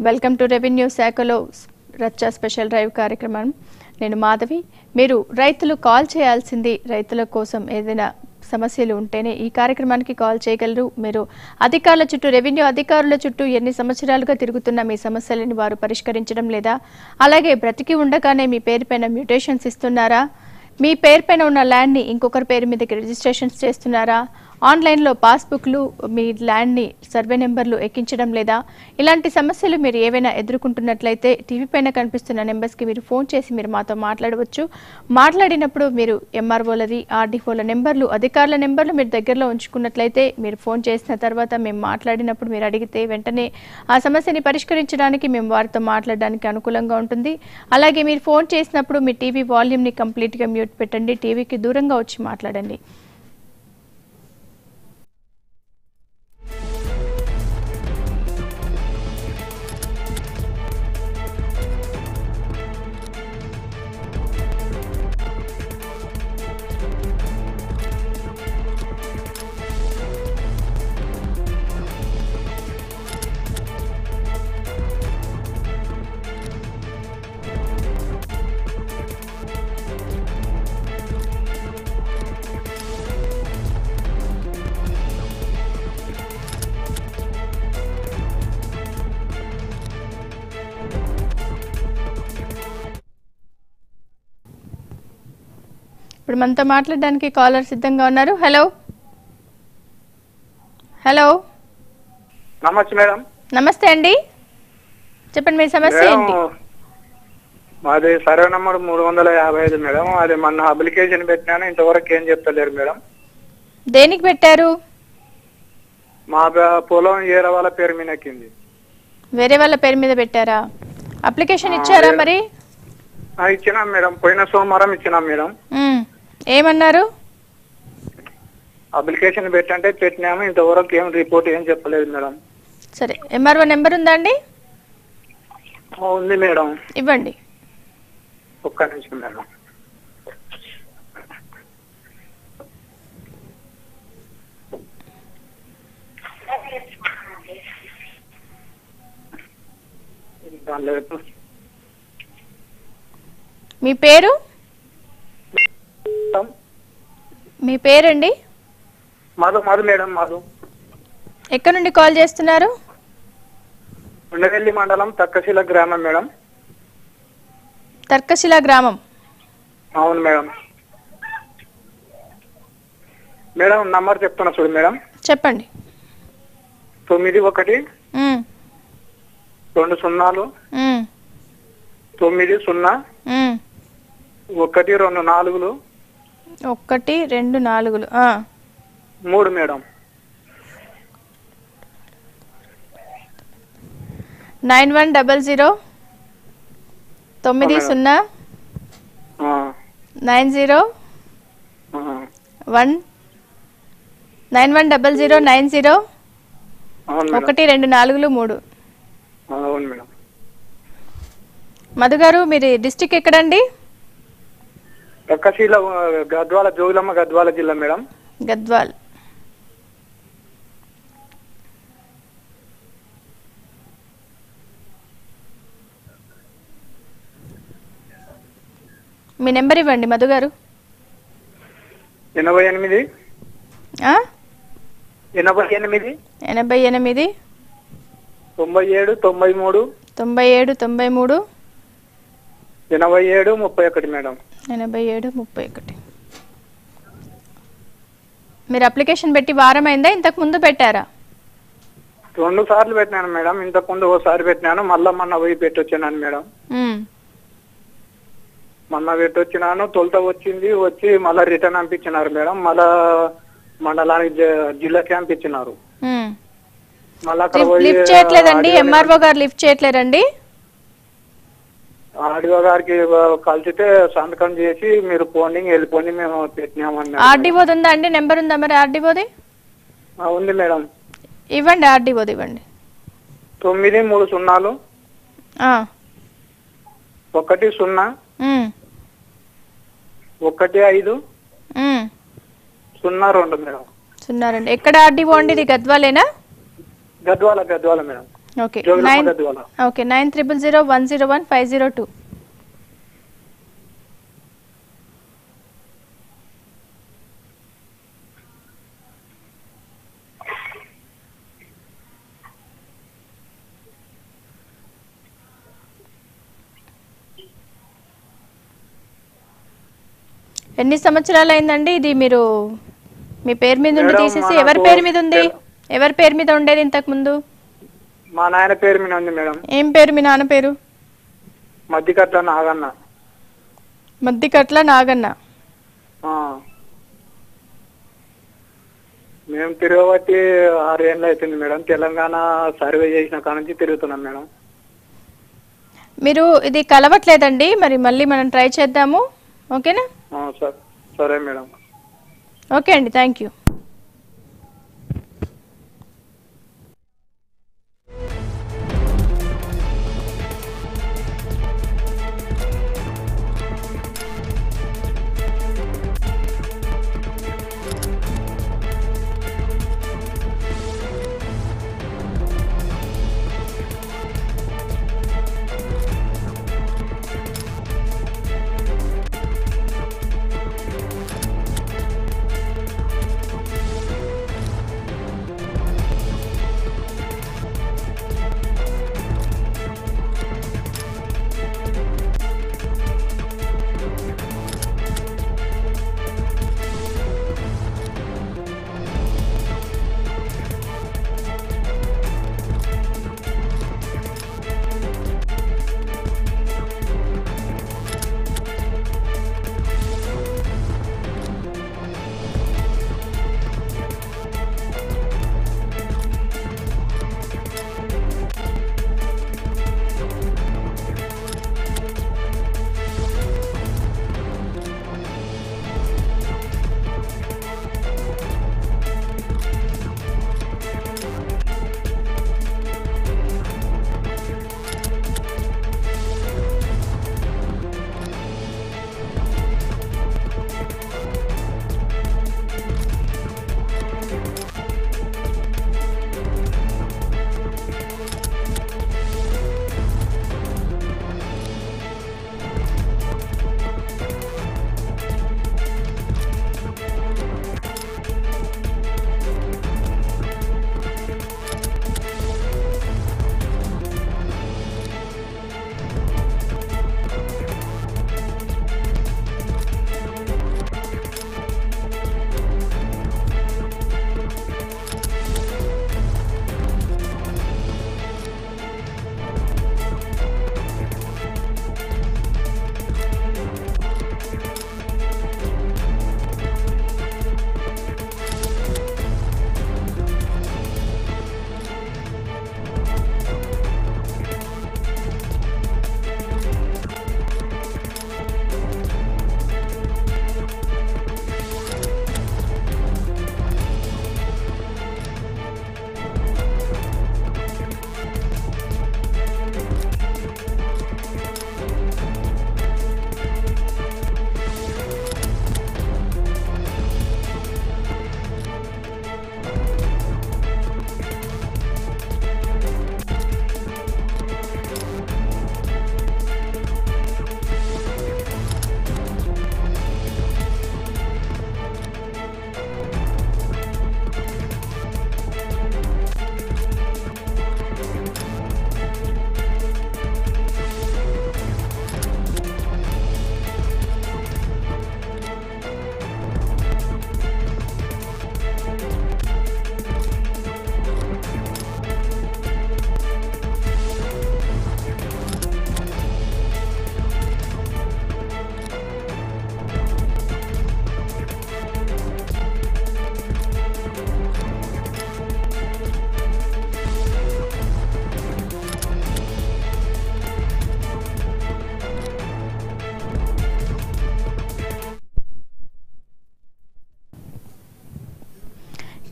Welcome to revenue శాఖలో రచ్చ special drive కార్యక్రమం నేను మాధవి మీరు రైతులు కాల్ చేయాల్సింది రైతుల కోసం ఏదైనా సమస్యలు ఉంటేనే ఈ కార్యక్రమానికి కాల్ చేయగలరు మీరు అధికారుల చుట్టూ రెవెన్యూ అధికారుల చుట్టూ ఎన్ని సంవత్సరాలుగా తిరుగుతున్న మీ సమస్యలని వారు పరిష్కరించడం లేదా అలాగే బ్రతికి ఉండగానే మీ పేరుపైన మ్యూటేషన్స్ ఇస్తున్నారా మీ పేరుపైన ఉన్న ల్యాండ్ని ఇంకొకరి పేరు మీదకి రిజిస్ట్రేషన్స్ చేస్తున్నారా ఆన్లైన్లో పాస్బుక్లు మీ ల్యాండ్ని సర్వే నెంబర్లు ఎక్కించడం లేదా ఇలాంటి సమస్యలు మీరు ఏవైనా ఎదుర్కొంటున్నట్లయితే టీవీ పైన కనిపిస్తున్న నెంబర్స్కి మీరు ఫోన్ చేసి మీరు మాతో మాట్లాడవచ్చు మాట్లాడినప్పుడు మీరు ఎంఆర్ఓలది ఆర్డీఓల నెంబర్లు అధికారుల నెంబర్లు మీరు దగ్గరలో ఉంచుకున్నట్లయితే మీరు ఫోన్ చేసిన తర్వాత మేము మాట్లాడినప్పుడు మీరు అడిగితే వెంటనే ఆ సమస్యని పరిష్కరించడానికి మేము వారితో మాట్లాడడానికి అనుకూలంగా ఉంటుంది అలాగే మీరు ఫోన్ చేసినప్పుడు మీ టీవీ వాల్యూమ్ని కంప్లీట్గా మ్యూట్ పెట్టండి టీవీకి దూరంగా వచ్చి మాట్లాడండి ఇప్పుడు మనతో మాట్లాడడానికి కాలర్ సిద్ధంగా ఉన్నారు హలో హలో నమస్తే మేడం నమస్తే అండి చెప్పండి మీ సమస్య మేడం ఏంటి మాది సర్వే నంబర్ మూడు వందల యాభై ఐదు మేడం అది మొన్న అప్లికేషన్ పెట్టినాను ఇంతవరకు ఏం చెప్తలేరు మేడం దేనికి పెట్టారు మా బ- పొలం ఏరే వాళ్ళ పేరు మీద ఎక్కింది వేరే వాళ్ళ పేరు మీద పెట్టారా అప్లికేషన్ ఇచ్చారా మరి ఆ, ఇచ్చినాం మేడం పోయిన సోమవారం ఇచ్చినాం మేడం ఉమ్. ఏమన్నారు అప్లికేషన్ పెట్టంటే పెట్టినాము ఇంతవరకు ఏం రిపోర్ట్ ఏం చెప్పలేదు మేడం సరే ఎంఆర్ఓ నెంబర్ ఉందా అండి ఆ, ఉంది మేడం ఇవ్వండి ఒక్క నిమిషం మేడం దానిలో మీ పేరు మీ పేరండి మధు మధు మేడం మధు ఎక్కడి నుండి కాల్ చేస్తున్నారు ఉండవెల్లి మండలం తక్కశీల గ్రామం మేడం తర్కశిల గ్రామం అవును మేడం మేడం నంబర్ చెప్తున్నా చూడు మేడం చెప్పండి తొమ్మిది ఒకటి ఉమ్, రెండు సున్నాలు ఉమ్, తొమ్మిది సున్నా ఉమ్. ఒకటి రెండు నాలుగులు ఒకటి రెండు నాలుగులు ఆ. మూడు madam nine one double zero తొమ్మిది మేడం. సున్నా ఆ, నైన్ జీరో ఆ, one nine one double zero nine zero అవును మేడం ఒకటి రెండు నాలుగులు మూడు ఆ, అవును మేడం మధు గారు మీరు డిస్టిక్ ఎక్కడండి తక్కశీల ఆ, గద్వాల జోగులమ్మ గద్వాల జిల్లా మేడం గద్వాల్ మీ నెంబర్ ఇవ్వండి మధు గారు ఎనభై ఎనిమిది ఆ? ఎనభై ఎనిమిది ఎనభై ఎనిమిది తొంభై ఏడు తొంభై మూడు తొంభై ఏడు తొంభై మూడు ఎనభై ఏడు ముప్పై ఒకటి మేడం ఎనభై ఏడు ముప్పై ఒకటి మీరు అప్లికేషన్ పెట్టి వారం అయిందా ఇంతకు ముందు పెట్టారా రెండు సార్లు పెట్టినాను మేడం ఇంతకు ముందు ఓసారి పెట్టినాను మళ్ళా మొన్న పోయి పెట్టొచ్చినాను మేడం ఉమ్. మొన్న పెట్టొచ్చినాను తొలుత వచ్చింది వచ్చి మళ్ళా రిటర్న్ పంపించినారు మేడం మళ్ళా మండలానికి జ- జిల్లాకి పంపించినారు ఉమ్. మళ్ళా అక్కడ లిఫ్ట్ పోయి లిఫ్ట్ చేయట్లేదండి ఆడియో ఎంఆర్ఓ గారు లిఫ్ట్ చేయట్లేదండి ఆడియో గారికి కలిసితే సంతకం చేసి మీరు పోండి వెళ్ళిపోండి మేము పెట్టినామన్నారు ఆర్డీఓది ఉందా అండి నెంబర్ ఉందా మరి ఆర్డీఓది ఆ, ఉంది మేడం ఇవ్వండి ఆర్డీఓది ఇవ్వండి తొమ్మిది మూడు సున్నాలు ఆ. ఒకటి సున్నా ఉమ్. ఒకటి ఐదు ఉమ్. సున్నా రెండు మేడం సున్నా రెండు ఎక్కడ ఆర్డీఓ అండి ఇది గద్వాలేనా Gadwal Gadwal madam okay Jogulamba nine Gadwal okay nine triple zero one zero one five zero two ఎన్ని సంవత్సరాలు అయిందండి ఇది మీరు మీ పేరు మీద ఉండి మేడం, తీసేసి మనకు ఎవరి పేరు మీద ఉంది తెల- ఎవరి పేరు మీద ఉండేది ఇంతకు ముందు మా నాయన పేరు మీద ఉంది మేడం ఏం పేరు మీ నాన్న పేరు మధ్యకట్ల నాగన్న మద్దికట్ల నాగన్న ఆ. మేము తిరగబట్టి ఆరు ఏళ్ళు అవుతుంది మేడం తెలంగాణ సర్వే చేసిన కాడ నుంచి తిరుగుతున్నాం మేడం మీరు ఇది కలవట్లేదండి మరి మళ్ళీ మనం ట్రై చేద్దాము ఓకేనా ఆ, సరే సరే మేడం ఓకే అండి థ్యాంక్ యూ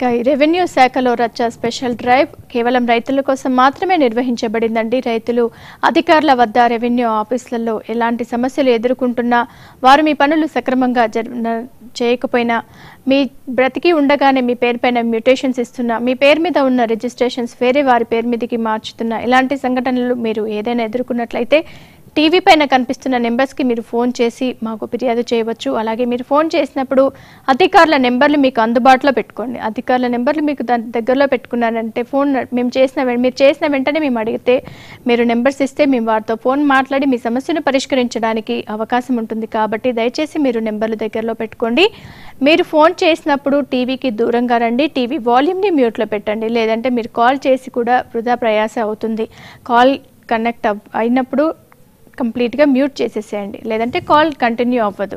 ఇక ఈ రెవెన్యూ శాఖలో రచ్చ స్పెషల్ డ్రైవ్ కేవలం రైతుల కోసం మాత్రమే నిర్వహించబడిందండి రైతులు అధికారుల వద్ద రెవెన్యూ ఆఫీసులలో ఎలాంటి సమస్యలు ఎదుర్కొంటున్నా వారు మీ పనులు సక్రమంగా జరు న- చేయకపోయినా మీ బ్రతికి ఉండగానే మీ పేరు పైన మ్యూటేషన్స్ ఇస్తున్నా మీ పేరు మీద ఉన్న రిజిస్ట్రేషన్స్ వేరే వారి పేరు మీదకి మార్చుతున్నా ఇలాంటి సంఘటనలు మీరు ఏదైనా ఎదుర్కొన్నట్లయితే టీవీ పైన కనిపిస్తున్న నెంబర్స్కి మీరు ఫోన్ చేసి మాకు ఫిర్యాదు చేయవచ్చు అలాగే మీరు ఫోన్ చేసినప్పుడు అధికారుల నెంబర్లు మీకు అందుబాటులో పెట్టుకోండి అధికారుల నెంబర్లు మీకు దాని దగ్గరలో పెట్టుకున్నారంటే ఫోన్ మేము చేసిన వెం- మీరు చేసిన వెంటనే మేము అడిగితే మీరు నెంబర్స్ ఇస్తే మేము వారితో ఫోన్ మాట్లాడి మీ సమస్యను పరిష్కరించడానికి అవకాశం ఉంటుంది కాబట్టి దయచేసి మీరు నెంబర్లు దగ్గరలో పెట్టుకోండి మీరు ఫోన్ చేసినప్పుడు టీవీకి దూరంగా రండి టీవీ వాల్యూమ్ని మ్యూట్లో పెట్టండి లేదంటే మీరు కాల్ చేసి కూడా వృధా ప్రయాస అవుతుంది కాల్ కనెక్ట్ అవ్ అయినప్పుడు కంప్లీట్గా మ్యూట్ చేసేసేయండి లేదంటే కాల్ కంటిన్యూ అవ్వదు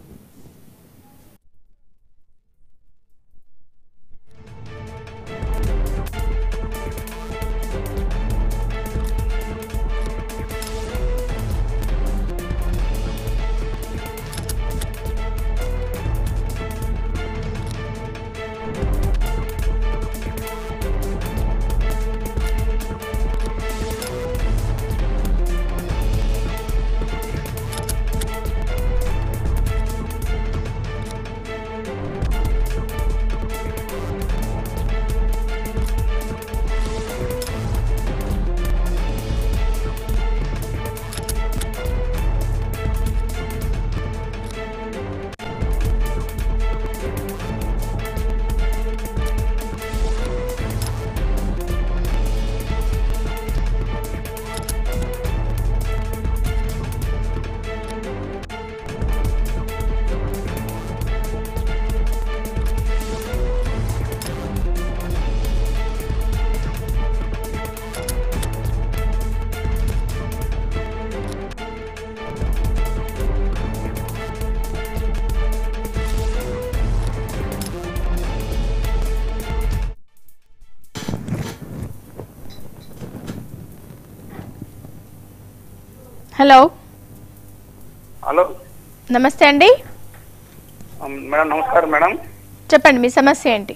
హలో హలో నమస్తే అండి మేడం నమస్కారం మేడం చెప్పండి మీ సమస్య ఏంటి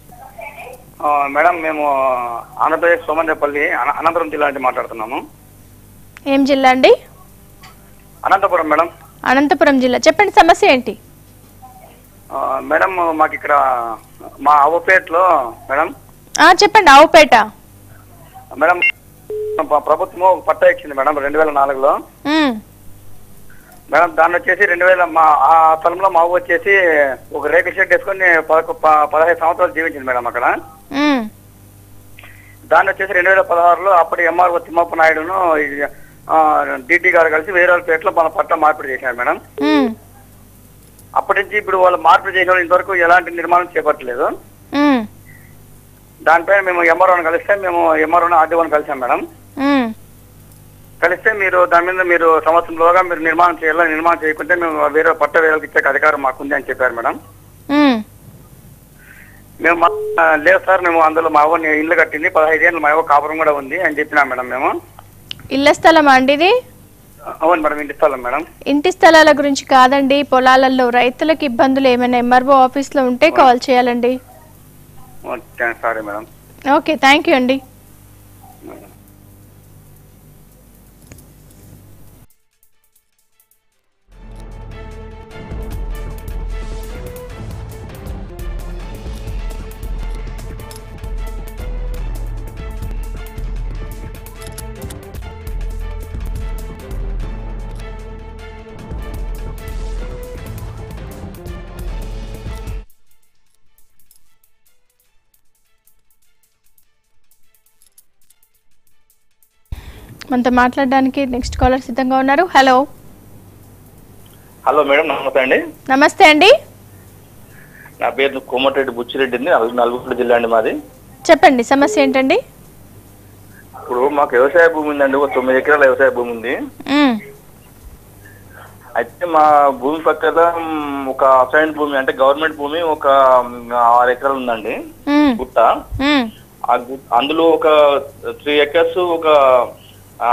ఆ, మేడం మేము ఆంధ్రప్రదేశ్ సోమందేపల్లి అన- అనంతపురం జిల్లా నుంచి మాట్లాడుతున్నాము ఏం జిల్లా అండి అనంతపురం మేడం అనంతపురం జిల్లా చెప్పండి సమస్య ఏంటి ఆ, మేడం మాకు ఇక్కడ మా అవపేటలో మేడం ఆ, చెప్పండి ఆవుపేట మేడం ప- ప్రభుత్వం ఒక పట్టా ఇచ్చింది మేడం రెండు వేల నాలుగులో ఉమ్, మేడం దాన్ని వచ్చేసి రెండు వేల మా ఆ స్థలంలో మా ఊరు వచ్చేసి ఒక రేకుల షెడ్ వేసుకొని పదకొ ప- పదహైదు సంవత్సరాలు జీవించింది మేడం అక్కడ ఉమ్, దాన్ని వచ్చేసి రెండు వేల పదహారులో అప్పటి ఎంఆర్ఓ తిమ్మప్ప నాయుడును డిటి గారు కలిసి వేరే వాళ్ళ పేరులో మన పట్ట మార్పిడి చేశారు మేడం ఉమ్, అప్పటి నుంచి ఇప్పుడు వాళ్ళు మార్పిడి చేసిన వాళ్ళు ఇంతవరకు ఎలాంటి నిర్మాణం చేపట్టలేదు ఉమ్, దానిపైన మేము ఎంఆర్ఓని కలిస్తే మేము ఎంఆర్ఓని ఆర్డీఓని కలిసాం మేడం ఉమ్. కలిస్తే మీరు దాని మీద మీరు సంవత్సరంలోగా మీరు నిర్మాణం చేయాలి నిర్మాణం చేయకుంటే మేము వేరే పట్ట వేరే ఇచ్చే అధికారం మాకుంది అని చెప్పారు మేడం ఉమ్, మేము మా- ఆ, లేదు సార్ మేము అందులో మా అవ్వని ఇల్లు కట్టింది పదహైదు ఏళ్ళు మా అవ్వ కాపురం కూడా ఉంది అని చెప్పినాం మేడం మేము ఇళ్ల స్థలమా అండి ఇది అవును మేడం ఇంటి స్థలం మేడం ఇంటి స్థలాల గురించి కాదండి పొలాలలో రైతులకు ఇబ్బందులు ఏమైనా ఎంఆర్ఓ ఆఫీస్లో ఉంటే కాల్ చేయాలండి okay sorry madam okay thank you అండి మనతో మాట్లాడడానికి నెక్స్ట్ కాలర్ సిద్ధంగా ఉన్నారు హలో హలో మేడం నమస్తే అండి నమస్తే అండి నా పేరు కోమటిరెడ్డి బుచ్చిరెడ్డి అండి నల్- నల్గొండ జిల్లా అండి మాది చెప్పండి సమస్య ఏంటండి ఇప్పుడు మాకు వ్యవసాయ భూమి ఉందండి ఒక తొమ్మిది ఎకరాల వ్యవసాయ భూమి ఉంది ఉమ్, అయితే మా భూమి పక్కన మ్, ఒక అసైన్ భూమి అంటే గవర్నమెంట్ భూమి ఒక మ్, ఆరు ఎకరాలు ఉందండి ఉమ్, గుట్ట ఉమ్, ఆ గు- అందులో ఒక త్రీ ఎకర్స్ ఒక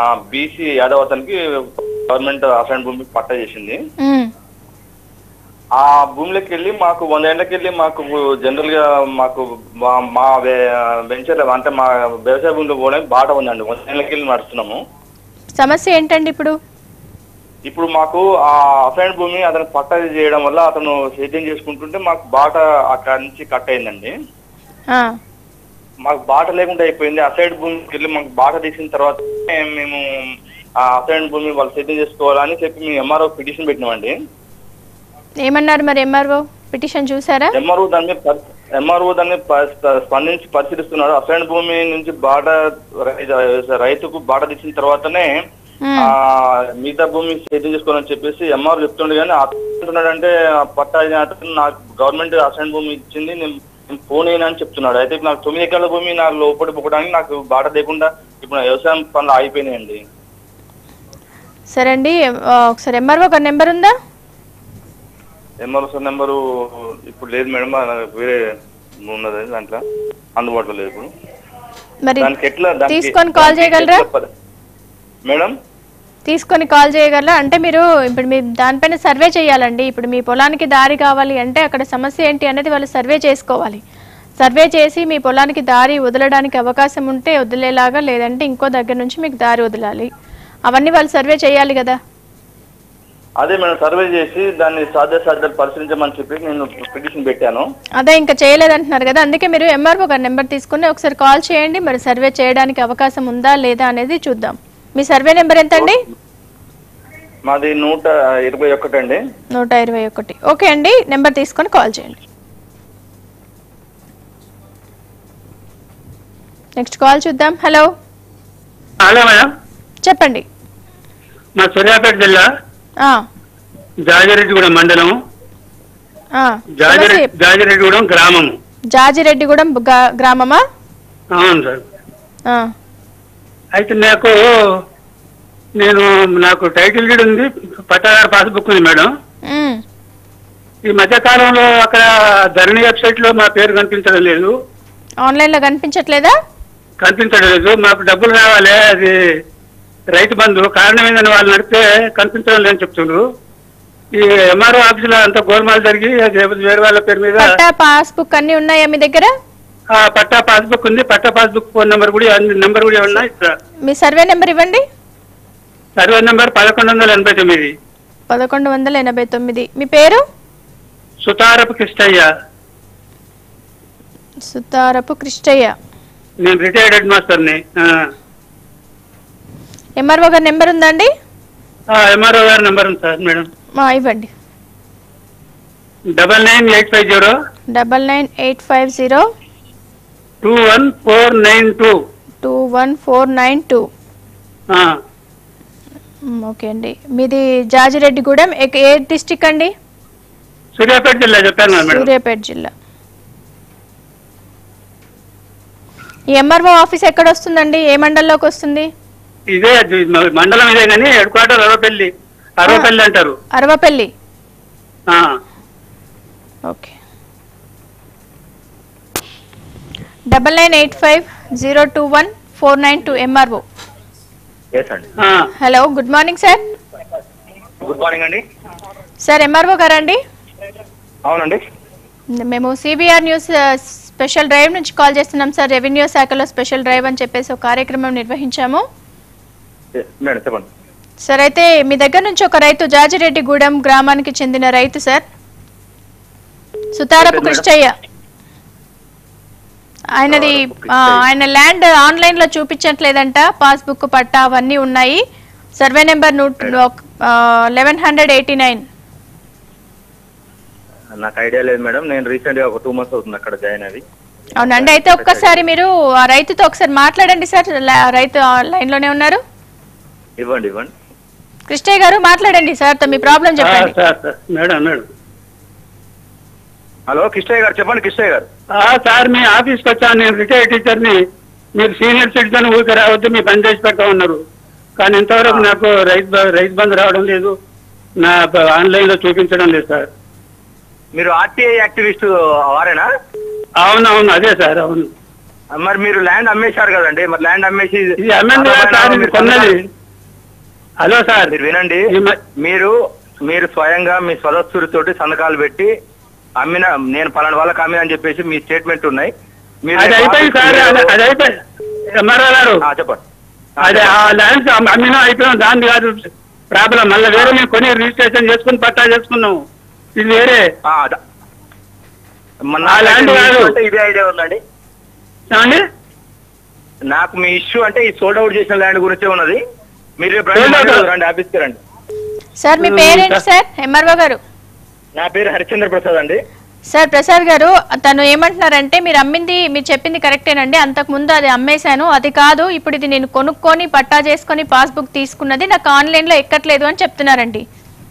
బీసీ యాదవ్ అతనికి గవర్నమెంట్ అసైన్ భూమి పట్టా చేసింది ఉమ్, ఆ భూమిలోకి వెళ్ళి మాకు వంద ఏళ్ళకి వెళ్ళి మాకు జనరల్ గా మాకు మా- మా వెంచర్ అంటే మా వ్యవసాయ భూమిలో పోవడానికి బాట ఉందండి వంద ఏళ్ళకి వెళ్ళి నడుస్తున్నాము సమస్య ఏంటండి ఇప్పుడు ఇప్పుడు మాకు ఆ అసైన్ భూమి అతను పట్టా చేయడం వల్ల అతను సేద్యం చేసుకుంటుంటే మాకు బాట అక్కడ నుంచి కట్ అయిందండి ఆ, మాకు బాట లేకుండా అయిపోయింది అసైడ్ భూమికి వెళ్ళి మాకు బాట తీసిన తర్వాత మేము ఆ అసైడ్ భూమి వాళ్ళు సేద్యం చేసుకోవాలని చెప్పి మేము ఎంఆర్ఓ పిటిషన్ పెట్టినామండి ఏమన్నారు మరి ఎంఆర్ఓ పిటిషన్ చూసారా ఎంఆర్ఓ దాని మీద పరి- ఎంఆర్ఓ దాన్ని ప- స్ప- స్పందించి పరిశీలిస్తున్నాడు అసైన్ భూమి నుంచి బాట రై- రైతుకు బాట తీసిన తర్వాతనే మ్మ్. ఆ మిగతా భూమి సేద్యం చేసుకోవాలని చెప్పేసి ఎంఆర్ చెప్తుండే కానీ అంటున్నాడంటే పట్టా అయిన అతను నాకు గవర్నమెంట్ అసైన్ భూమి ఇచ్చింది నేను నేను ఫోన్ అయినా అని చెప్తున్నాడు అయితే ఇప్పుడు నాకు తొమ్మిది ఎకరాల భూమి నాకు లోపడి పోవడానికి నాకు బాట లేకుండా ఇప్పుడు నా వ్యవసాయం పనులు ఆగిపోయినాయండి సరే అండి ఆ, ఒకసారి ఎంఆర్ఓ ఒక నెంబర్ ఉందా ఎంఆర్ఓ సార్ నెంబరు ఇప్పుడు లేదు మేడం నాకు వేరే ఉన్నది దాంట్లో అందుబాటులో లేదు ఇప్పుడు మరి దానికి ఎట్లా దానికి- తీసుకొని కాల్ దానికి చేయగలరా ఎట్లా పరి- మేడం తీసుకొని కాల్ చేయగలరా అంటే మీరు ఇప్పుడు మీ దానిపైన సర్వే చేయాలండి ఇప్పుడు మీ పొలానికి దారి కావాలి అంటే అక్కడ సమస్య ఏంటి అనేది వాళ్ళు సర్వే చేసుకోవాలి సర్వే చేసి మీ పొలానికి దారి వదలడానికి అవకాశం ఉంటే వదిలేలాగా లేదంటే ఇంకో దగ్గర నుంచి మీకు దారి వదలాలి అవన్నీ వాళ్ళు సర్వే చేయాలి కదా అదే మేడం సర్వే చేసి దాన్ని సాధ్యాసాధ్యాలు పరిశీలించమని చెప్పి నేను పిటిషన్ పెట్టాను అదే ఇంకా చేయలేదంటున్నారు కదా అందుకే మీరు ఎంఆర్ఓ గారి నెంబర్ తీసుకుని ఒకసారి కాల్ చేయండి మరి సర్వే చేయడానికి అవకాశం ఉందా లేదా అనేది చూద్దాం మీ సర్వే నెంబర్ ఎంత అండి మాది నూట ఇరవై ఒకటి అండి నూట ఇరవై ఒకటి ఓకే అండి నెంబర్ తీసుకొని కాల్ చేయండి నెక్స్ట్ కాల్ చూద్దాం హలో హలో మేడం చెప్పండి మా సూర్యాపేట జిల్లా ఆ, జాజిరెడ్డిగూడెం మండలం ఆ, జాజిరె సమస్య జాజిరెడ్డిగూడెం గ్రామము జాజిరెడ్డిగూడెం గా- గ్రామమా అవును సార్ ఆ, అయితే నాకు నేను నాకు టైటిల్ డీడ్ ఉంది పట్టాదారు పాస్బుక్ ఉంది మేడం ఉమ్, ఈ మధ్య కాలంలో అక్కడ ధరణి వెబ్సైట్ లో మా పేరు కనిపించడం లేదు ఆన్లైన్లో కనిపించట్లేదా కనిపించడం లేదు మాకు డబ్బులు రావాలి అది రైతు బంధు కారణం ఏందని వాళ్ళు నడిపితే కనిపించడం లేదని చెప్తున్నారు ఈ ఎంఆర్ఓ ఆఫీసులో అంత గోల్మాల్ జరిగి అది వేరే వాళ్ళ పేరు మీద పట్టా పాస్బుక్ అన్ని ఉన్నాయా మీ దగ్గర ఆ పట్టా పాస్బుక్ ఉంది పట్టా పాస్బుక్ ఫోన్ నెంబర్ కూడా అన్ని నెంబర్ కూడా ఉన్నాయి ఇక్కడ మీ సర్వే నెంబర్ ఇవ్వండి సర్వే నెంబర్ పదకొండు వందల ఎనభై తొమ్మిది పదకొండు వందల ఎనభై తొమ్మిది మీ పేరు సుతారపు కృష్ణయ్య సుతారపు కృష్ణయ్య నేను రిటైర్డ్ హెడ్ మాస్టర్ని ఎంఆర్ఓ గారి నెంబర్ ఉందండి ఎంఆర్ఓ గారి నెంబర్ ఉంది సార్ మేడం మా ఇవ్వండి double nine eight five zero double nine eight five zero two one four nine two two one four nine two okay అండి మీది జాజిరెడ్డిగూడెం ఎక్- ఏ డిస్టిక్ అండి సూర్యాపేట జిల్లా చెప్పాను కదా మేడం సూర్యాపేట జిల్లా ఈ ఎంఆర్ఓ ఆఫీస్ ఎక్కడ వస్తుందండి ఏ మండలంలోకి వస్తుంది ఇదే అది మ- మండలం ఇదే కానీ హెడ్ క్వార్టర్ అరవపల్లి అరవపల్లి అంటారు అరవపల్లి ఆ, okay double nine eight five zero two one four nine two MRO yes అండి ఆ. Hello good morning sir good morning అండి సార్ ఎంఆర్ఓ గారండి అవునండి మేము సిబిఆర్ న్యూస్ ఆ, స్పెషల్ డ్రైవ్ నుంచి కాల్ చేస్తున్నాం సార్ రెవెన్యూ శాఖలో స్పెషల్ డ్రైవ్ అని చెప్పేసి ఒక కార్యక్రమం నిర్వహించాము ఏ, మేడం చెప్పండి సార్ అయితే మీ దగ్గర నుంచి ఒక రైతు జాజిరెడ్డిగూడెం గ్రామానికి చెందిన రైతు సార్ సుతారపు మేడం. కృష్ణయ్య ఆయనది ఆ, ఆయన ల్యాండ్ ఆన్లైన్ లో చూపించట్లేదంట పాస్బుక్ పట్టా అవన్నీ ఉన్నాయి సర్వే నెంబర్ నూట్ లెవెన్ హండ్రెడ్ ఎయిటీ నైన్ నాకు ఐడియా లేదు మేడం నేను రీసెంట్ గా ఒక టూ మంత్స్ అవుతుంది అక్కడ జాయిన్ అయ్యి అవునండి అయితే ఒక్కసారి మీరు ఆ రైతుతో ఒకసారి మాట్లాడండి సార్ లా- రైతు లైన్ లోనే ఉన్నారు ఇవ్వండి ఇవ్వండి కృష్ణయ్య గారు మాట్లాడండి సార్తో మీ ప్రాబ్లం ఆ, చెప్పండి sir sir madam madam hello Krishnaiah గారు చెప్పండి కృష్ణయ్య గారు ఆ, సార్ మీ ఆఫీస్కి వచ్చాను నేను రిటైర్డ్ టీచర్ని మీరు సీనియర్ సిటిజన్ ఊరికి రావద్దు మీ పని చేసి పెడతా ఉన్నారు కానీ ఇంతవరకు నాకు రైతు బ- రైతు బంధు రావడం లేదు నా బ- ఆన్లైన్ లో చూపించడం లేదు సార్ మీరు ఆర్టీఐ యాక్టివిస్ట్ వారేనా అవును అవును అదే సార్ అవును మరి మీరు ల్యాండ్ అమ్మేశారు కదండి మరి ల్యాండ్ అమ్మేసి ఇది అమ్మంది కదా సార్ ఇది కొన్నది హలో సార్ మీరు వినండి ఈ మ- మీరు మీరు స్వయంగా మీ సదస్సులతోటి సంతకాలు పెట్టి అమ్మిన నేను పలానా వాళ్ళకి అమ్మిన అని చెప్పేసి మీ స్టేట్మెంట్ ఉన్నాయి మీరు అది అయిపోయింది సార్ అది- అది అయిపోయింది ఎంఆర్ఓ గారు ఆ, చెప్పండి ఆ, అదే ఆ చెప్పండి. ల్యాండ్ అమ్మినా అయిపోయినా దాన్ని కాదు ప్రాబ్లం మళ్ళీ వేరే మేము కొని రిజిస్ట్రేషన్ చేసుకుని పట్టా చేసుకున్నాము ఇది వేరే ఆ, అద- మన ఆ ల్యాండ్ మీ కాదు. ఇష్యూ అంటే ఇదే ఐడియా ఉందండి ఏమండి నాకు మీ ఇష్యూ అంటే ఈ సోల్డ్ అవుట్ చేసిన ల్యాండ్ గురించే ఉన్నది మీరు రేపు రండి, Sold out. మండే రోజు రండి ఆఫీస్కి రండి సార్ మీ ఉమ్, పేరేంటి సార్. సార్ ఎంఆర్ఓ గారు నా పేరు హరిచంద్ర ప్రసాద్ అండి సార్ ప్రసాద్ గారు తను ఏమంటున్నారంటే మీరు అమ్మింది మీరు చెప్పింది కరెక్టేనండి అంతకు ముందు అది అమ్మేశాను అది కాదు ఇప్పుడు ఇది నేను కొనుక్కొని పట్టా చేసుకొని పాస్బుక్ తీసుకున్నది నాకు ఆన్లైన్ లో ఎక్కట్లేదు అని చెప్తున్నారండి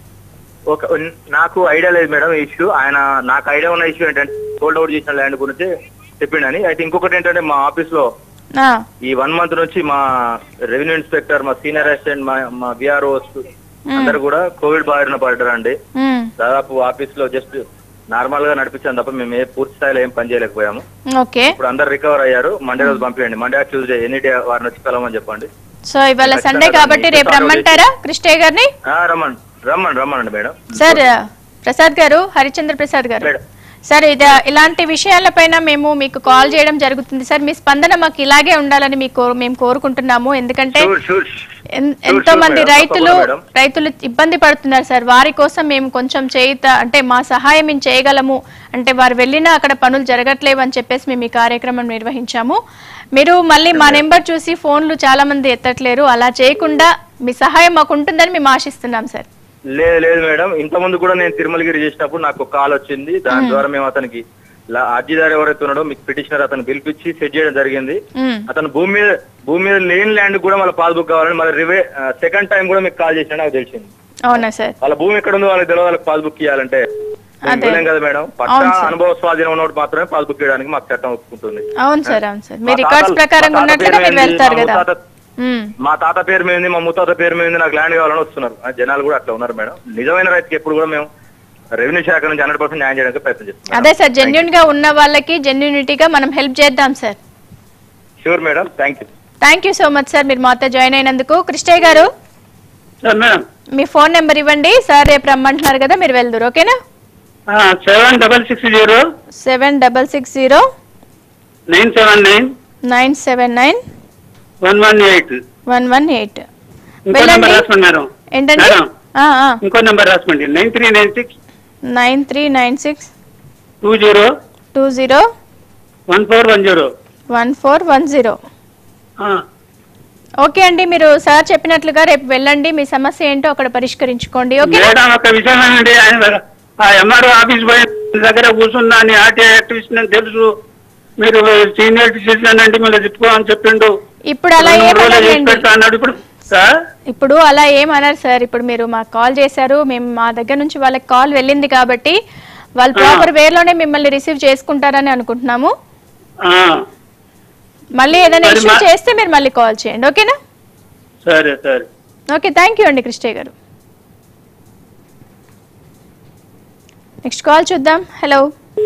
ఒక నాకు ఐడియా లేదు మేడం ఈ ఇష్యూ ఆయన నాకు ఐడియా ఉన్న ఇష్యూ ఏంటంటే సోల్డ్ అవుట్ చేసిన ల్యాండ్ గురించి చెప్పిండని అయితే ఇంకొకటి ఏంటంటే మా ఆఫీస్ లో ఆ, ఈ వన్ మంత్ నుంచి మా రెవెన్యూ ఇన్స్పెక్టర్ మా సీనియర్ అసిస్టెంట్ మా మా విఆర్ఓస్ అందరు కూడా కోవిడ్ బారిన పడ్డారండి ఉమ్, దాదాపు ఆఫీస్ లో జస్ట్ నార్మల్ గా నడిపించాం తప్ప మేము ఏ పూర్తి స్థాయిలో ఏం పని చేయలేకపోయాము ఓకే ఇప్పుడు అందరు రికవర్ అయ్యారు మండే రోజు పంపించండి మండే ట్యూస్డే ఎనీ డే వారిని వచ్చి కలవమని చెప్పండి సో ఇవాళ ఖచ్చితంగా సండే కాబట్టి దాన్ని రేపు follow రమ్మంటారా కృష్ణయ్య గారిని ఆ, రమ్మని రమ్మని రమ్మనండి మేడం సార్ ప్రసాద్ గారు హరిచంద్ర ప్రసాద్ గారు మేడం. సార్ ఇది ఇలాంటి విషయాలపైన మేము మీకు కాల్ చేయడం జరుగుతుంది సార్ మీ స్పందన మాకు ఇలాగే ఉండాలని మీకు మేము కోరుకుంటున్నాము ఎందుకంటే షూర్ షూర్ ఎన్- Sure, ఎంతో sure, మంది madam. రైతులు తప్పకుండా, madam. రైతులు ఇబ్బంది పడుతున్నారు సార్ వారి కోసం మేము కొంచెం చేయుత అంటే మా సహాయం మేము చేయగలము అంటే వారు వెళ్ళినా అక్కడ పనులు జరగట్లేవు అని చెప్పేసి మేము ఈ కార్యక్రమం నిర్వహించాము మీరు మళ్ళీ మా నెంబర్ చూసి ఫోన్లు చాలా మంది ఎత్తట్లేరు అలా చేయకుండా మీ సహాయం మాకు ఉంటుందని మేము ఆశిస్తున్నాం సార్ లేదు లేదు మేడం ఇంత ముందు కూడా నేను తిరుమలగిరి చేసినప్పుడు నాకు ఒక కాల్ వచ్చింది దాని ద్వారా మేము అతనికి లా- అర్జీదారు ఎవరైతే ఉన్నాడో మీకు పిటిషనర్ అతను పిలిపించి సెట్ చేయడం జరిగింది ఉమ్, అతను భూమి మీద భూమి మీద లేని ల్యాండ్ కూడా మళ్ళీ పాస్బుక్ కావాలని మళ్ళీ రివే సెకండ్ టైం కూడా మీకు కాల్ చేసిన నాకు తెలిసింది అవునా సార్ వాళ్ళ భూమి ఎక్కడ ఉందో వాళ్ళకి తెలియదు వాళ్ళకి పాస్బుక్ ఇవ్వాలంటే మేము అదే. ఇవ్వలేం కదా మేడం పట్టా అవును సార్. అనుభవ స్వాధీనం ఉన్నోడు మాత్రమే పాస్బుక్ ఇవ్వడానికి మాకు చట్టం ఒప్పుకుంటుంది అవును సార్ అవును సార్ మీ మా రికార్డ్స్ తాతలు- ప్రకారం మా తాత ఉన్నట్లుగా పేరు మీరు మీద వెళ్తారు మా కదా ముత్తాత- ఉమ్, మా తాత పేరు మీద ఉంది, మా ముత్తాత పేరు మీద ఉంది, నాకు ల్యాండ్ కావాలని వస్తున్నారు ఆ జనాలు కూడా అట్లా ఉన్నారు మేడం నిజమైన రైతుకి ఎప్పుడు కూడా మేము రెవెన్యూ శాఖ నుంచి హండ్రెడ్ పర్సెంట్ న్యాయం చేయడానికి ప్రయత్నం చేస్తున్నాం అదే సార్ జెన్యున్ గా ఉన్న వాళ్ళకి జెన్యునిటీగా మనం హెల్ప్ చేద్దాం sir sure madam thank you thank you so much sir మీరు మాతో జాయిన్ అయినందుకు కృష్ణయ్య గారు సార్ మేడం మీ ఫోన్ నెంబర్ ఇవ్వండి సార్ రేపు రమ్మంటున్నారు కదా మీరు వెళ్దురు ఓకేనా seven double six zero seven double six zero nine seven nine nine seven nine one one eight one one eight ఇంకో వెళ్ళండి. నెంబర్ రాసుకోండి మేడం ఏంటండి మేడం ఆ, ఆ. ఇంకో నెంబర్ రాసుకోండి nine three nine six nine three nine six two zero two zero one four one zero one four one zero okay అండి మీరు సార్ చెప్పినట్లుగా రేపు వెళ్ళండి మీ సమస్య ఏంటో అక్కడ పరిష్కరించుకోండి ఓకే మేడం ఒక విషయం ఏంటంటే ఆయన ఆ ఎంఆర్ఓ ఆఫీస్ పోయి దగ్గర కూర్చున్నా అని ఆర్టీ యాక్టివిస్ట్ అని తెలుసు మీరు సీనియర్ సిటిజన్ అంటే మీరు తిప్పుకోమని చెప్పిండు ఇప్పుడు అలా రెండు మూడు రోజులు చేసి ఏమన్నారండి పెడతా అన్నాడు ఇప్పుడు సార్ ఇప్పుడు అలా ఏమన్నారు సార్ ఇప్పుడు మీరు మాకు కాల్ చేశారు మేము మా దగ్గర నుంచి వాళ్ళకి కాల్ వెళ్ళింది కాబట్టి వాళ్ళు ప్రాపర్ వేలోనే మిమ్మల్ని రిసీవ్ చేసుకుంటారని అనుకుంటున్నాము ఆ, మళ్ళీ ఏదైనా మరి ఇష్యూ మా- చేస్తే మీరు మళ్ళీ కాల్ చేయండి ఓకేనా సరే సరే ఓకే థ్యాంక్ యూ అండి కృష్ణయ్య గారు నెక్స్ట్ కాల్ చూద్దాం హలో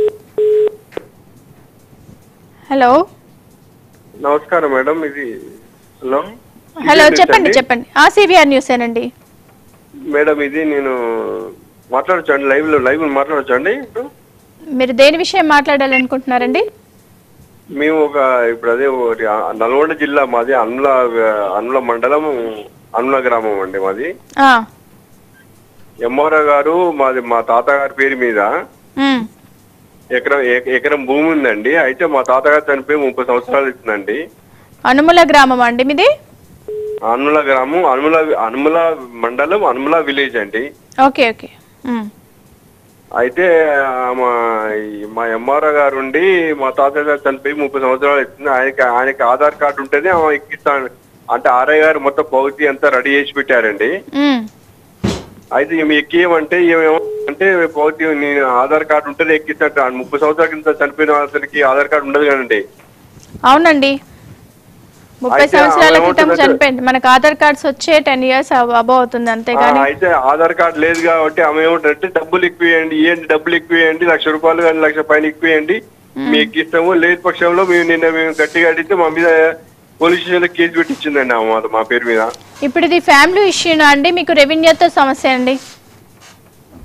హలో నమస్కారం మేడం ఇది హలో హలో ఇది చెప్పండి ఏంటండి? చెప్పండి ఆ సివిఆర్ న్యూస్ ఏనండి మేడం ఇది నేను మాట్లాడొచ్చండి లైవ్ లో లైవ్ మాట్లాడొచ్చండి ఇప్పుడు మీరు దేని విషయం మాట్లాడాలనుకుంటున్నారండి మేము ఒక ఇప్పుడు అదే ఒకటి ఆ నల్గొండ జిల్లా మాది అనుల అనుల మండలం అనుల గ్రామం అండి మాది ఆ, ఎంఆర్ఓ గారు మాది మా తాతగారి పేరు మీద ఉమ్, ఎకరం ఎక- ఎకరం భూమి ఉందండి అయితే మా తాతగారు చనిపోయి ముప్పై సంవత్సరాలు ఇస్తుందండి అనుముల గ్రామం అండి మీది అనుల గ్రామం అనుముల అనుముల మండలం అనుముల విలేజ్ అండి ఓకే ఓకే ఉమ్, అయితే ఆ, మా ఈ- మా ఎంఆర్ఓ గారు ఉండి మా తాతయ్య గారు చనిపోయి ముప్పై సంవత్సరాలు అవుతుంది ఆయనకి ఆయనకి ఆధార్ కార్డు ఉంటేనే ఆమె ఎక్కిస్తాను అంటే ఆర్ఐ గారు మొత్తం పౌతి అంతా రెడీ చేసి పెట్టారండి ఉమ్, అయితే ఈమె ఎక్కియమంటే ఏమేమో అంటే పౌతి నేను ఆధార్ కార్డు ఉంటేనే ఎక్కిస్తాను ఆ ముప్పై సంవత్సరాల కింద చనిపోయిన అతనికి ఆధార్ కార్డు ఉండదు కదండి అవునండి ముప్పై అయితే సంవత్సరాల ఆమె క్రితం ఏమంటుందంటే- చనిపోయింది మనకు ఆధార్ కార్డ్స్ వచ్చే టెన్ ఇయర్స్ అబౌ అవుతుంది ఆ, అంతేగాని అయితే ఆధార్ కార్డు లేదు కాబట్టి ఆమె ఏమంటారంటే డబ్బులు ఎక్కువేయండి ఏంటి డబ్బులు ఎక్కువేయండి లక్ష రూపాయలు కానీ లక్ష పైన ఎక్కువేయండి మీ ఎక్కిస్తాము లేదు పక్షంలో మేము నిన్న మేము గట్టిగా అడిగితే మా మీద పోలీస్ స్టేషన్ లో కేసు పెట్టించిందండి ఆమె మా- మా పేరు మీద ఇప్పుడు ఇది ఫ్యామిలీ ఇష్యూనా అండి మీకు రెవెన్యూతో సమస్య అండి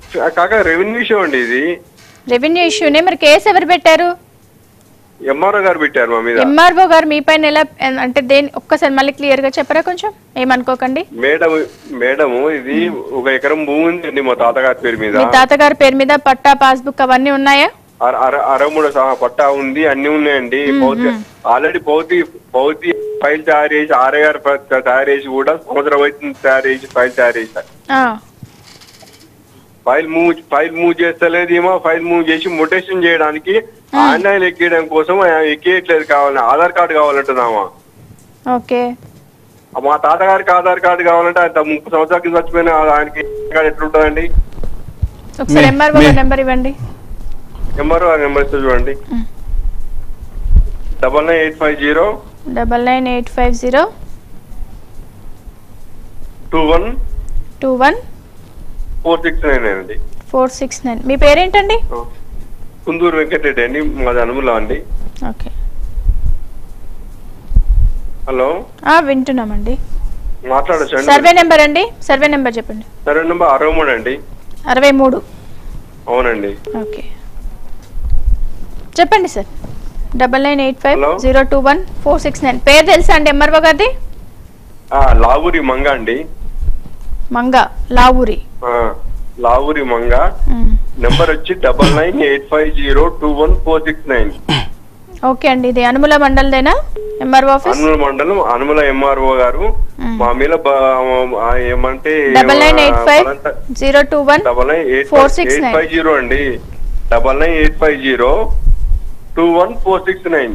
కాక రెవెన్యూ ఇష్యూ అండి ఇది రెవెన్యూ ఇష్యూనే మరి కేసు ఎవరు పెట్టారు ఎంఆర్ఓ గారు పెట్టారు మా మీద ఎంఆర్ఓ గారు మీ పైన ఎలా అంటే దేని ఒక్కసారి మళ్ళీ క్లియర్ గా చెప్పరా కొంచెం ఏమనుకోకండి మేడం మేడం ఇది ఒక ఎకరం భూమి ఉందండి మా తాతగారి పేరు మీద మీ తాతగారి పేరు మీద పట్టా పాస్బుక్ అవన్నీ ఉన్నాయా అర- అర- అరవై మూడు సహా పట్టా ఉంది అన్ని ఉన్నాయండి భౌతి ఆల్రెడీ భౌతి భౌతి ఫైల్ తయారు చేసి ఆర్ఐ గారు ఫ- తయారు చేసి కూడా సంవత్సరం అవుతుంది తయారు చేసి ఫైల్ తయారు చేశారు ఆ, ఫైల్ మూవ్ ఫైల్ మూవ్ చేస్తలేదు ఏమో ఫైల్ మూవ్ చేసి మొటేషన్ చేయడానికి ఆన్లైన్ ఎక్కియడం కోసం ఎక్కియట్లేదు కావాలి ఆధార్ కార్డు కావాలంటున్నామా ఓకే మా తాతగారికి ఆధార్ కార్డు కావాలంటే ఆయన ముప్పై సంవత్సరాల కింద చచ్చిపోయిన ఆయనకి కార్డు ఎట్లుంటుందండి ఒకసారి మీ- ఎంఆర్ఓ గారి మీ- నెంబర్ ఇవ్వండి నెంబర్ ఆ నెంబర్ ఇస్తే చూడండి double nine eight five zero double nine eight five zero two one two one four six nine అండి ఫోర్ సిక్స్ నైన్ మీ పేరేంటండి కుందూరు వెంకటరెడ్డి అండి మాది అనుముల అండి ఓకే హలో ఆ, వింటున్నామండి మాట్లాడచ్చు అండి సర్వే నెంబర్ అండి సర్వే నెంబర్ చెప్పండి సరే నెంబర్ అరవై మూడు అండి అరవై మూడు అవునండి ఓకే చెప్పండి sir double nine eight five Hello? Zero two one four six nine పేరు తెలుసా అండి ఎంఆర్ఓ గారిది ఆ, లావూరి మంగ అండి మంగ లావూరి ఆ, లావూరి మంగ మ్. నెంబర్ వచ్చి double nine eight five zero two one four six nine okay అండి ఇది అనుముల మండల్దేనా ఎంఆర్ఓ ఆఫీస్ అనుముల మండలం అనుముల ఎంఆర్ఓ గారు మా మీద బ- ఆ, ఏమంటే double nine eight five zero two one double nine eight four six eight nine five zero అండి double nine eight five zero two one four six nine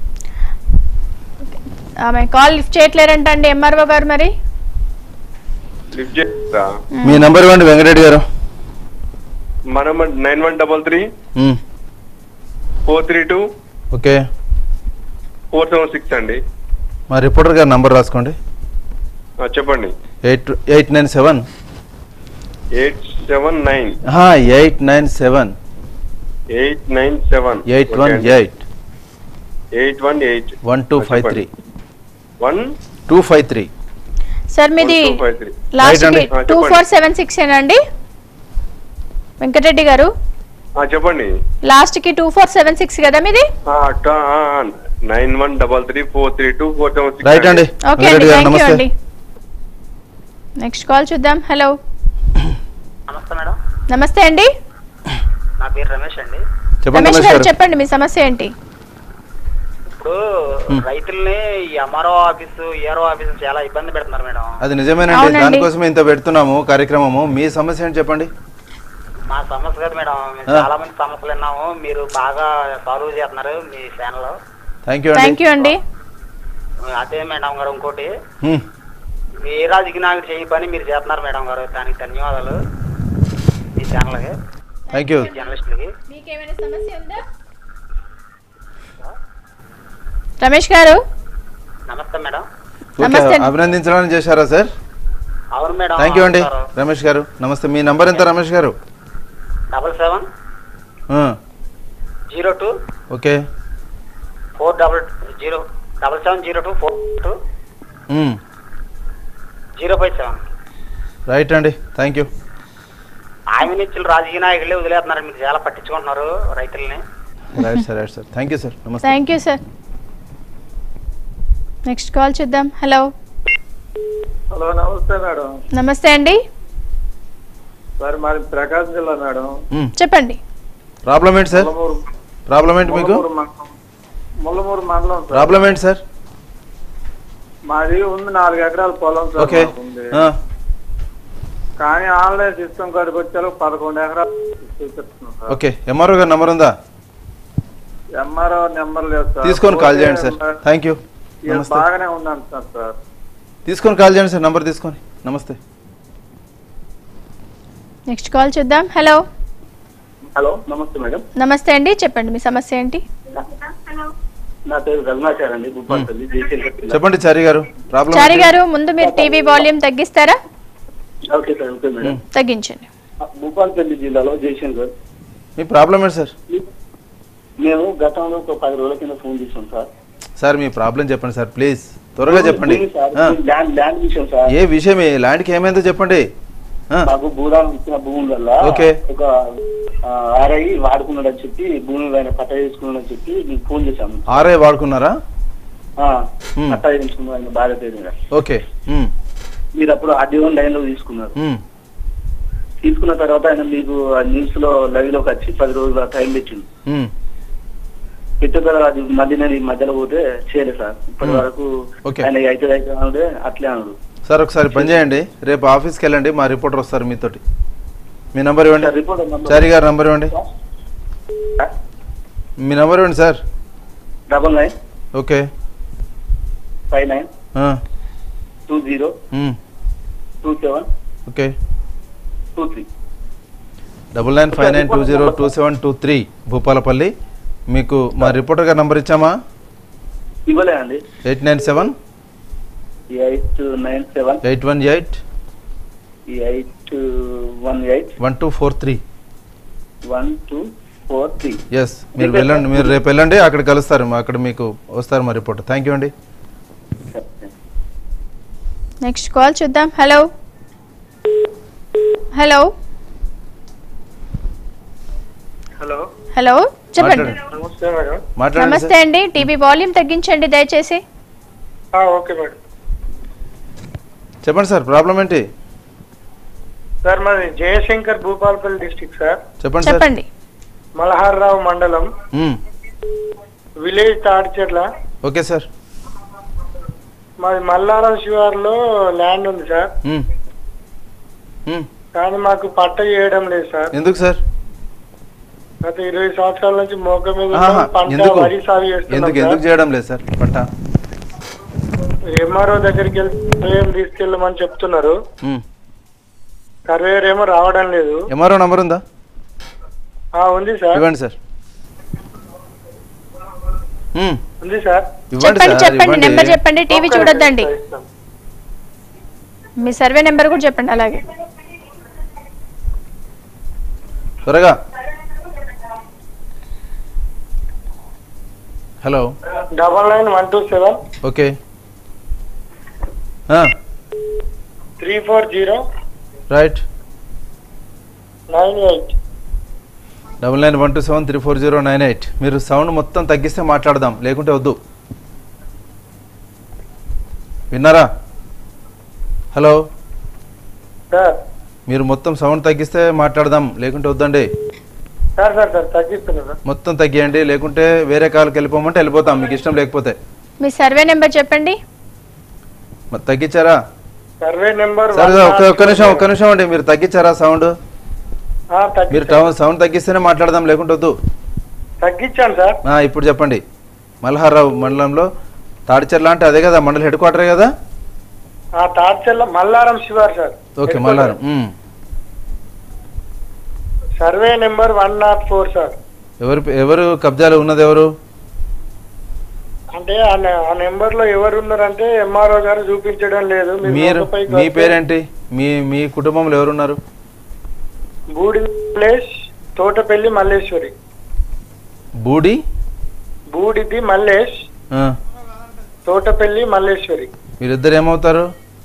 ఆమె కాల్ లిఫ్ట్ చేయట్లేరంట అండి ఎంఆర్ఓ గారు మరి లిఫ్ట్ చేస్తా మీ నంబర్ ఇవ్వండి వెంకటరెడ్డి గారు మన nine one double three మ్, four three two okay four seven six అండి మా రిపోర్టర్ గారి నంబర్ రాసుకోండి ఆ, చెప్పండి eight eight nine seven eight seven nine eight nine seven eight nine seven eight one eight eight one eight one two five three one two five three sir మీది two five three last Right కి అండి. ఆ, two చెప్పండి. Four seven six ఏనండి వెంకటరెడ్డి గారు చెప్పండి last కి two four seven six కదా మీది nine one double three four three two four seven six right అండి ఓకే అండి వెంకటరెడ్డి గారు థ్యాంక్ యూ నమస్తే అండి నెక్స్ట్ కాల్ చూద్దాం హలో నమస్తే మేడం నమస్తే అండి నా పేరు రమేష్ అండి చెప్పండి రమేష్ రమేష్ గారు గారు చెప్పండి మీ సమస్య ఏంటి ఇప్పుడు రైతుల్ని ఈ ఎంఆర్ఓ ఆఫీసు ఏఆర్ఓ ఆఫీసు చాలా ఇబ్బంది పెడుతున్నారు మేడం అది నిజమేనండి అవునండి. దానికోసమే ఇంత పెడుతున్నాము కార్యక్రమము మీ సమస్య ఏంటి చెప్పండి మా సమస్య కదా మేడం మేము ఆ. చాలా మంది సమస్యలు విన్నాము మీరు బాగా సాల్వ్ చేస్తున్నారు మీ ఛానల్ థ్యాంక్ యూ థ్యాంక్ అండి యూ అండి అదే మేడం గారు ఇంకోటి మ్, మీ ఏ రాజకీయ నాయకుడు చేయ పని మీరు చేస్తున్నారు మేడం గారు దానికి ధన్యవాదాలు మీ ఛానల్కి థ్యాంక్ యూ మీ జర్నలిస్టులకి మీకేమైనా సమస్య ఉందా రమేష్ గారు నమస్తే మేడం ఓకే నమస్తే అండి. అభినందించడానికి చేశారా సార్ అవును మేడం థ్యాంక్ యూ అండి రమేష్ గారు నమస్తే మీ నంబర్ ఎంత రమేష్ గారు డబల్ సెవెన్ ఆ, zero two okay four double zero double seven zero two four two మ్, జీరో ఫైవ్ సెవెన్ రైట్ అండి థ్యాంక్ యూ ఆయన ఇచ్చిన రాజకీయ నాయకులే వదిలేస్తున్నారు మీరు చాలా పట్టించుకుంటున్నారు రైతుల్ని right sir right sir thank you sir నమస్తే thank you sir next call చూద్దాం హలో హలో నమస్తే మేడం నమస్తే అండి సార్ మాది ప్రకాశం జిల్లా మేడం మ్, చెప్పండి ప్రాబ్లం ఏంటి సార్ ముల్లమూరు ప్రాబ్లం ఏంటి మీకు ముల్లమూరు మండలం ముల్లమూరు మండలం సార్ ప్రాబ్లం ఏంటి సార్ మాది ఉంది నాలుగు ఎకరాల పొలం సార్ ఓకే మాకు ఉంది ఆ, కానీ ఆన్లైన్ సిస్టమ్ కాడికి వచ్చారు పదకొండు ఎకరాలు చూపిస్తున్నాం సార్ ఓకే ఎంఆర్ఓ గారి నంబర్ ఉందా ఎంఆర్ఓ నెంబర్ లేదు సార్ తీసుకొని కాల్ చేయండి సార్ పోతే థ్యాంక్ యూ ఇది నమస్తే బాగానే ఉందంటున్నారు సార్ తీసుకొని కాల్ చేయండి సార్ నంబర్ తీసుకొని నమస్తే నెక్స్ట్ కాల్ చూద్దాం హలో హలో నమస్తే మేడం నమస్తే అండి చెప్పండి మీ సమస్య ఏంటి నా పేరు రఘునాచార్ అండి భూపాలపల్లి జేసీఎల్ చెప్పండి చారి గారు ప్రాబ్లం చారి ఏంటి? గారు ముందు మీరు టీవీ వాల్యూమ్ తగ్గిస్తారా ఓకే సార్ ఓకే మేడం తగ్గించండి భూపాలపల్లి జిల్లాలో జయశంకర్ మీ ప్రాబ్లం ఏంటి సార్ మేము గతంలో ఒక పది రోజుల కింద ఫోన్ చేసాం సార్ సార్ మీ ప్రాబ్లం చెప్పండి సార్ ప్లీజ్ త్వరగా చెప్పండి భూమి సార్, ఆ, ల్యాండ్ ల్యాండ్ విషయం సార్ ఏ విషయం ఏ ల్యాండ్కి ఏమైందో చెప్పండి ఆ. మాకు భూదానం ఇచ్చిన భూముల వల్ల ఓకే. ఒక ఆర్ఐ వాడుకున్నాడు అని చెప్పి భూమి ఆయన పట్ట చేసుకున్నాడు అని చెప్పి మీకు ఫోన్ చేశాము ఆర్ఐ వాడుకున్నారా ఆ, ఉమ్. పట్ట చేసుకున్నాడు ఆయన భార్య పేరు మీద ఓకే ఉమ్, మీరు అప్పుడు ఆర్డీఓ లైన్ లో తీసుకున్నారు ఉమ్, తీసుకున్న తర్వాత ఆయన మీకు న్యూస్ లో లైవ్ లోకి వచ్చి పది రోజుల టైం పెట్టింది ఉమ్. పెట్టిన అది మధ్య నేను ఈ మధ్యలో పోతే చేయలేదు సార్ ఇప్పటి Hmm. వరకు Okay. ఆయన అయితే అయితే అంటే అట్లే అన్నాడు సార్ ఒకసారి పని చేయండి రేపు ఆఫీస్కి వెళ్ళండి మా రిపోర్టర్ వస్తారు మీతోటి మీ నంబర్ ఇవ్వండి sir, reporter number. Chari garu number ఇవ్వండి మీ నంబర్ ఇవ్వండి sir double nine okay five nine ఆ, two zero um, two seven okay two three double nine five nine two zero two seven two three Bhupalpally మీకు మా రిపోర్టర్ గారి number ఇచ్చామా ఇవ్వలే అండి eight nine seven eight nine seven eight one eight eight one eight one two four three one two four three yes మీరు వెళ్ళండి మీరు రేపు వెళ్ళండి అక్కడ కలుస్తారు అక్కడ మీకు వస్తారు మా రిపోర్టర్ థ్యాంక్ యూ అండి నెక్స్ట్ కాల్ చూద్దాం హలో హలో హలో హలో చెప్పండి మాట్లాడండి. నమస్తే మేడం మాట్లాడండి నమస్తే సార్. అండి టీవీ వాల్యూమ్ తగ్గించండి దయచేసి ఆ, ఓకే మేడం చెప్పండి సార్ ప్రాబ్లం ఏంటి సార్ మాది జయశంకర్ భూపాలపల్లి డిస్టిక్ సార్ చెప్పండి సార్ చెప్పండి మలహార్రావు మండలం మ్మ్. విలేజ్ తాడిచెర్ల ఓకే సార్ మాది మల్లారం శివార్లో ల్యాండ్ ఉంది సార్ మ్మ్. మ్మ్. కానీ మాకు పట్ట చేయడం లేదు సార్ ఎందుకు సార్ గత ఇరవై సంవత్సరాల నుంచి మోక మీద ఆహా, ఉన్నాం. పంట ఎందుకు వరి సాగు ఎందుకు చేస్తున్నాం ఎందుకు చేయడం లేదు సార్ పట్ట ఎంఆర్ఓ దగ్గరికి వెళ్ళి సర్వేయం తీసుకెళ్ళమని చెప్తున్నారు మ్మ్. సర్వేయర్ ఏమో రావడం లేదు ఎంఆర్ఓ నంబర్ ఉందా ఆ ఉంది సార్ ఇవ్వండి సార్ మ్మ్. ఉంది సార్ ఇవ్వండి చెప్పండి సార్ చెప్పండి నెంబర్ ఇవ్వండి చెప్పండి టీవీ ఒక్క చూడొద్దండి నిమిషం ఇస్తాం. మీ సర్వే నెంబర్ కూడా చెప్పండి అలాగే త్వరగా hello double nine one two seven okay three four zero right nine eight double nine one two seven three four zero nine eight మీరు సౌండ్ మొత్తం తగ్గిస్తే మాట్లాడదాం లేకుంటే వద్దు విన్నారా హలో సార్ మీరు మొత్తం సౌండ్ తగ్గిస్తే మాట్లాడదాం లేకుంటే వద్దండి సార్ సార్ సార్ తగ్గిస్తున్నారు సార్ మొత్తం తగ్గియండి లేకుంటే వేరే కాల్కి వెళ్ళిపోమంటే వెళ్ళిపోతాం మీకు ఇష్టం లేకపోతే మీ సర్వే నెంబర్ చెప్పండి మరి తగ్గించారా సర్వే నెంబర్ సరే ఒక్క ఒక్క నిమిషం ఒక్క నిమిషం అండి మీరు తగ్గించారా సౌండ్ మీరు టౌన్ సౌండ్ తగ్గిస్తేనే మాట్లాడదాం లేకుంటే వద్దు తగ్గించాను సార్ ఆ, ఇప్పుడు చెప్పండి మల్హారావు మండలంలో తాడిచెర్ల అంటే అదే కదా మండల హెడ్ క్వార్టరే కదా ఆ తాడ్చెల్ల మల్లారం శివార్ sir okay Malharam um. Survey number one nought four sir ఎవరు ఎవరు కబ్జాలు ఉన్నది ఎవరు అంటే ఆ నె- ఆ నెంబర్ లో ఎవరు ఉన్నారంటే ఎంఆర్ఓ గారు చూపించడం లేదు మీరు మీరు మొక్కపైకి మీ వస్తే పేరేంటి మీ మీ కుటుంబంలో ఎవరున్నారు బూడి మల్లేష్ తోటపల్లి మల్లేశ్వరి బూడి బూడిది మల్లేష్ ఆ, తోటపల్లి మల్లేశ్వరి మీరిద్దరు ఏమవుతారు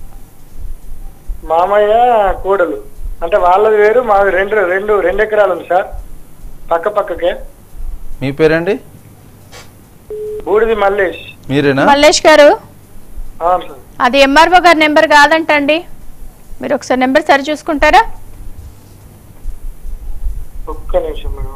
మామయ్య కోడలు అంటే వాళ్ళది వేరు మాది రెండు రెండు రెండు ఎకరాలు ఉంది సార్ పక్క పక్కకే మీ పేరేంటి బూడిది మల్లేష్ మీరేనా మల్లేష్ గారు అవును సార్ అది ఎంఆర్ఓ గారి నెంబర్ కాదంటండి మీరు ఒకసారి నెంబర్ సరి చూసుకుంటారా ఒక్క నిమిషం మేడం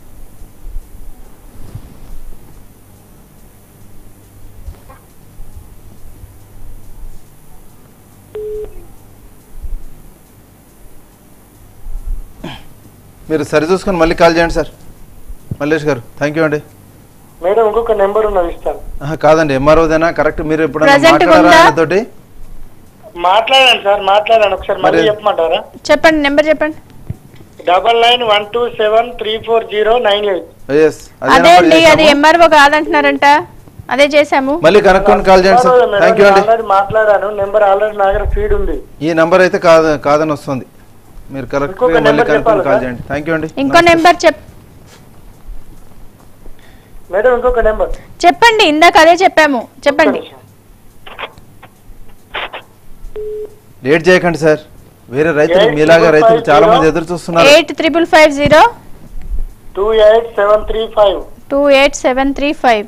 మీరు సరి చూసుకొని మళ్ళీ కాల్ చేయండి sir Mallesh garu thank you అండి మేడం ఇంకొక నెంబర్ ఉన్నది ఇస్తాను ఆహా, కాదండి ఎంఆర్ఓదేనా కరెక్ట్ మీరు ఎప్పుడైనా Present గా మాట్లాడారా ఉందా? ఆయనతోటి మాట్లాడాను సార్ మాట్లాడాను ఒకసారి మళ్ళీ మరి- చెప్పమంటారా చెప్పండి నెంబర్ చెప్పండి double nine one two seven three four zero nine eight yes అదే అండి అది ఎంఆర్ఓ కాదంటున్నారంట అదే చేశాము మళ్ళీ కనుక్కొని కాల్ చేయండి సార్ థ్యాంక్ యూ అండి ఆల్రెడీ మాట్లాడాను నెంబర్ ఆల్రెడీ నా దగ్గర ఫీడ్ ఉంది ఈ నంబర్ అయితే కాదు కాదని వస్తుంది మీరు కరెక్ట్ ఇంకొక మళ్ళీ నెంబర్ కనుక్కొని చెప్పాలా కాల్ సార్? చేయండి థ్యాంక్ యూ అండి ఇంకో నెంబర్ చెప్ మేడం ఇంకొక నెంబర్ చెప్పండి ఇందాక అదే చెప్పాము చెప్పండి లేట్ చేయకండి సార్ వేరే రైతులు Eight మీలాగా triple రైతులు five చాలా zero. మంది ఎదురు చూస్తున్నారు eight triple five zero two eight seven three five two eight seven three five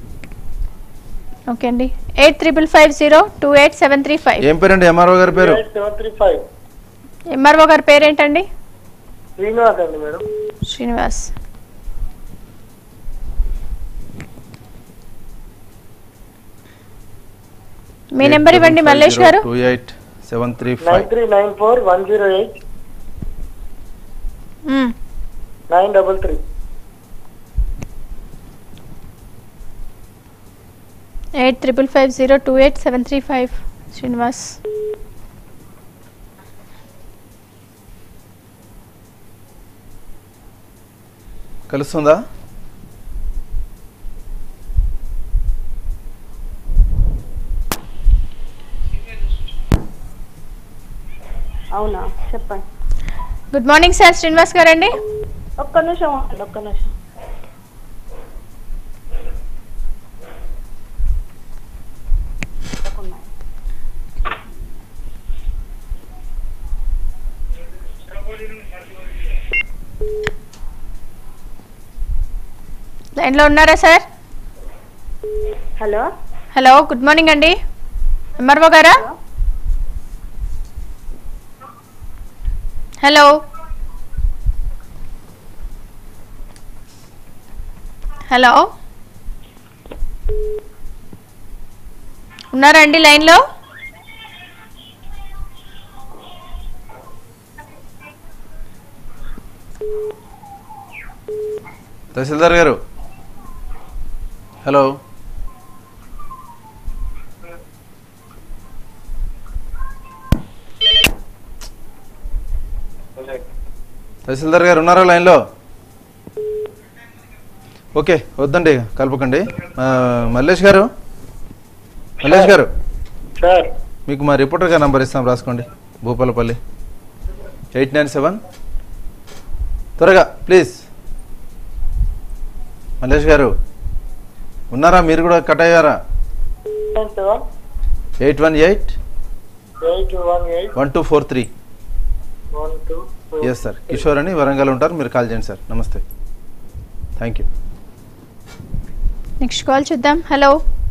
okay అండి eight triple five zero two eight seven three five ఏం పేరండి ఎంఆర్ఓ గారి పేరు eight seven three five MRO గారి పేరేంటండి శ్రీనివాస్ అండి మేడం శ్రీనివాస్ మీ number ఇవ్వండి Mallesh garu two eight seven three nine five three nine four one zero eight మ్మ్. Nine double three eight triple five zero two eight seven three five Srinivas కలుస్తుందా అవునా చెప్పండి good morning sir Srinivas గారండి ఒక్క నిమిషం ఉండండి ఒక్క నిమిషం లైన్లో ఉన్నారా sir hello hello good morning అండి ఎంఆర్ఓ గారా హలో హలో ఉన్నారా అండి లైన్లో తహసీల్దార్ గారు హలో తహసీల్దార్ గారు ఉన్నారా లైన్లో ఓకే వద్దండి కలపకండి ఆ, మల్లేష్ గారు మల్లేష్ గారు సార్ మీకు మా రిపోర్టర్ గారు నంబర్ ఇస్తాం రాసుకోండి భూపాలపల్లి ఎయిట్ నైన్ సెవెన్ త్వరగా ప్లీజ్ మల్లేష్ గారు ఉన్నారా మీరు కూడా కట్ అయ్యారా nine seven eight one eight eight one eight one two four three one two yes sir Kishore అని వరంగల్ ఉంటారు మీరు కాల్ చేయండి సార్ నమస్తే థ్యాంక్ యూ నెక్స్ట్ కాల్ చూద్దాం హలో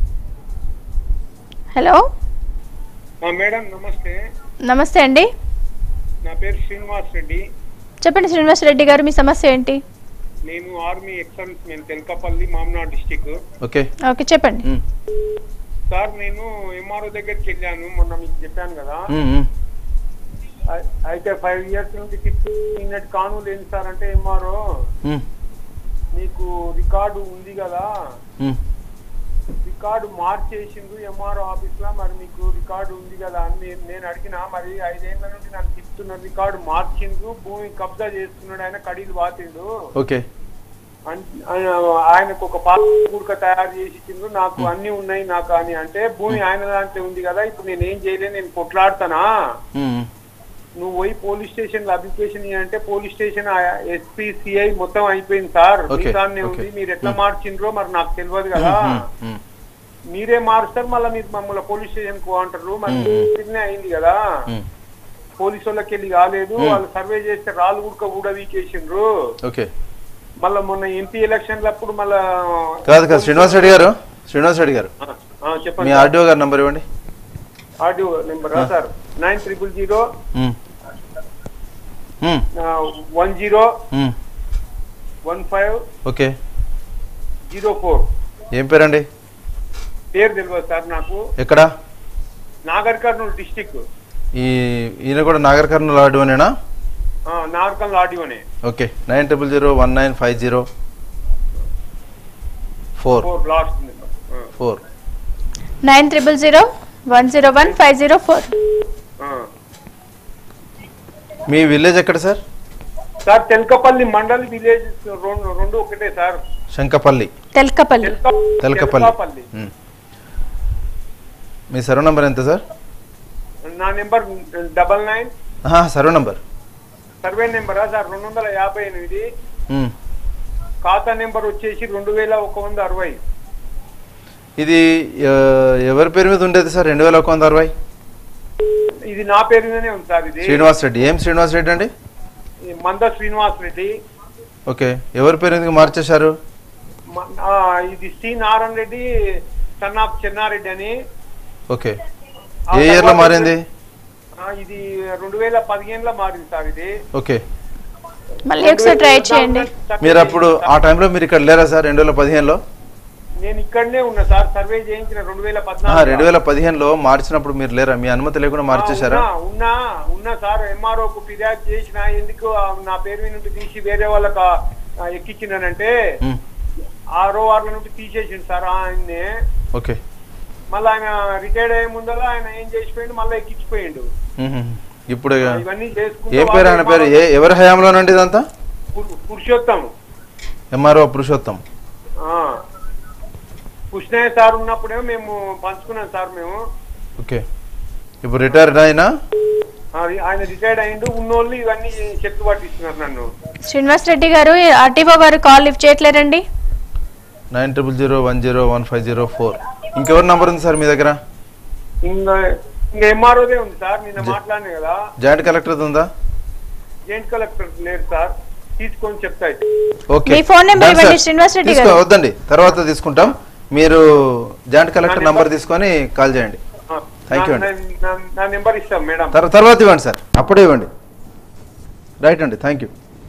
హలో మేడం నమస్తే నమస్తే అండి నా పేరు శ్రీనివాస్ రెడ్డి చెప్పండి శ్రీనివాస్ రెడ్డి గారు మీ సమస్య ఏంటి నేను ఆర్మీ ఎక్సర్న్స్ నేను తెల్కపల్లి మామనాడ్ డిస్టిక్ ఓకే ఓకే చెప్పండి మ్, సార్ నేను ఎంఆర్ఓ దగ్గరికి వెళ్ళాను మొన్న మీకు చెప్పాను కదా మ్, మ్. అయి- అయితే ఫైవ్ ఇయర్స్ నుంచి ఫిఫ్టీన్ కానూలు ఏంటి సార్ అంటే ఎంఆర్ఓ మ్, మీకు రికార్డు ఉంది కదా మ్. రికార్డు మార్చేసిండు ఎంఆర్ఓ ఆఫీస్ లో మరి మీకు రికార్డు ఉంది కదా అని నేను- నేను అడిగినా మరి ఐదేళ్ల నుండి నన్ను తిప్పుతున్న రికార్డు మార్చిండు భూమి కబ్జా చేస్తున్నాడు ఆయన కడీలు బాతిండు ఓకే అన్- ఆయన- ఆయనకు ఒక పాత గుడక తయారు చేసి ఇచ్చిండు నాకు అన్ని ఉన్నాయి నాకు అని అంటే భూమి ఆయన దాంట్లో ఉంది కదా ఇప్పుడు నేను ఏం చేయలేను నేను కొట్లాడతానా మ్, మ్. నువ్వు పోయి పోలీస్ స్టేషన్ లో అప్లికేషన్ ఇవ్వంటే పోలీస్ స్టేషన్ ఎస్పీ సిఐ మొత్తం అయిపోయింది సార్ Okay, మీ దాన్నే okay. ఉంది మీరు ఎట్లా మార్చిండ్రో మరి నాకు తెలియదు కదా మ్, మ్. మీరే మారుస్తారు మళ్ళీ మీరు మమ్మల్ని పోలీస్ స్టేషన్ కు అంటారు మరి మ్మ్. మీరునే అయింది కదా మ్. పోలీసు వాళ్ళకి వెళ్ళి కాలేదు మ్మ్. వాళ్ళు సర్వే చేస్తే రాళ్ళు గుడక కూడా వీకేసిండ్రు ఓకే మళ్ళా మొన్న ఎంపీ ఎలక్షన్ల అప్పుడు మళ్ళా కాదు కాదు శ్రీనివాస్ రెడ్డి గారు శ్రీనివాస్ రెడ్డి గారు ఆ, ఆ, మీ చెప్పండి ఆర్డీఓ గారి నంబర్ ఇవ్వండి ఆడియో నెంబర్ ఆ. సార్ నైన్ ట్రిపుల్ జీరో మ్. మ్, వన్ జీరో మ్. One five okay zero four ఏం పేరండి పేరు తెలియదు సార్ నాకు ఎక్కడ నాగర్ కర్నూలు డిస్టిక్ ఈ ఈయన కూడా నాగర్ కర్నూలు ఆర్డీఓనేనా నాగర్ కర్నూలు ఆడియోనే okay nine triple zero one nine five zero four four last number four nine triple zero one zero one five zero four మీ విలేజ్ ఎక్కడ sir sir Telkapally mandal village రెండు రెండు ఒకటే సార్ శంకపల్లి తెల్కపల్లి తెల్క- తెలకపల్లి తెల్కపల్లి మ్. మీ సర్వ నంబర్ ఎంత సార్ నా నెంబర్ డబల్ నైన్ ఆహా, సర్వ నంబర్ సర్వే నెంబరా సార్ రెండు వందల యాభై ఎనిమిది మ్. ఖాతా నెంబర్ వచ్చేసి రెండు వేల ఒక వంద అరవై ఇది ఆ, ఎవరి పేరు మీద ఉండేది సార్ రెండు వేల ఒక వంద అరవై ఇది నా పేరు మీదనే ఉంది సార్ ఇది శ్రీనివాస్ రెడ్డి ఏం శ్రీనివాస్ రెడ్డి అండి ఈ మంద శ్రీనివాస్ రెడ్డి ఓకే ఎవరి పేరు ఎందుకు మార్చేశారు మ- ఆ, ఇది C Narayana Reddy son of Chennareddy అని ఓకే ఆ ఏ ఇయర్లో తర్వాత మారింది ఆ, ఇది రెండు వేల పదిహేనులో మారింది సార్ ఇది ఓకే మళ్ళీ ఒకసారి ట్రై చేయండి మీరు అప్పుడు ఆ టైంలో మీరు ఇక్కడ లేరా సార్ రెండు వేల పదిహేనులో నేను ఇక్కడనే ఉన్నా సార్ సర్వే చేయించిన రెండు వేల రెండు పద్నాలుగు వేల పదిహేనులో మార్చినప్పుడు మీరు లేరా మీ అనుమతి లేకుండా మార్చేశారా ఉన్నా ఉన్నా ఉన్నా సార్ ఎంఆర్ఓకు ఫిర్యాదు చేసిన ఎందుకు ఆ, నా పేరు మీద నుండి తీసి వేరే వాళ్ళకి ఆ, ఎక్కించినానంటే ఉమ్, ఆరో వార్ల నుండి తీసేసిండు సార్ ఆయన్ని ఓకే మళ్ళీ ఆయన రిటైర్డ్ అయ్యే ముందర ఆయన ఏం చేసిపోయిండు మళ్ళీ ఎక్కించిపోయిండు ఉహుం. ఇప్పుడు ఇవన్నీ చేసుకుంటూ ఏం పేరు ఆయన పేరు ఏ ఎవరి హయాంలోనండి ఇదంతా పురు- పురుషోత్తం ఎంఆర్ఓ పురుషోత్తం ఆ. కృష్ణయ్య సార్ ఉన్నప్పుడే మేము పంచుకున్నాం సార్ మేము ఓకే ఇప్పుడు రిటైర్డ్ అయినా అది ఆయన రిటైర్డ్ అయిండు ఉన్నోళ్ళు ఇవన్నీ చెట్లు పట్టిస్తున్నారు నన్ను Srinivas Reddy garu RTO garu call lift చేయట్లేరండి nine triple zero one zero one five zero four ఇంకెవరి నంబర్ ఉంది సార్ మీ దగ్గర ఇంకా ఇంకా ఎంఆర్ఓదే ఉంది సార్ నిన్న మాట్లాడినా కదా జాయింట్ కలెక్టర్ ఉందా జాయింట్ కలెక్టర్ లేరు సార్ తీసుకొని చెప్తా అయితే. ఓకే మీ ఫోన్ నెంబర్ Done, ఇవ్వండి sir. శ్రీనివాస్ రెడ్డి తీసుకో గారు వద్దండి తర్వాత తీసుకుంటాం మీరు జాయింట్ కలెక్టర్ నంబర్ తీసుకొని కాల్ చేయండి ఆ, Thank you నా- నా- నా నెంబర్ ఇస్తాం మేడం తర్- తర్వాత ఇవ్వండి సార్ అప్పుడే ఇవ్వండి రైట్ అండి థ్యాంక్ యూ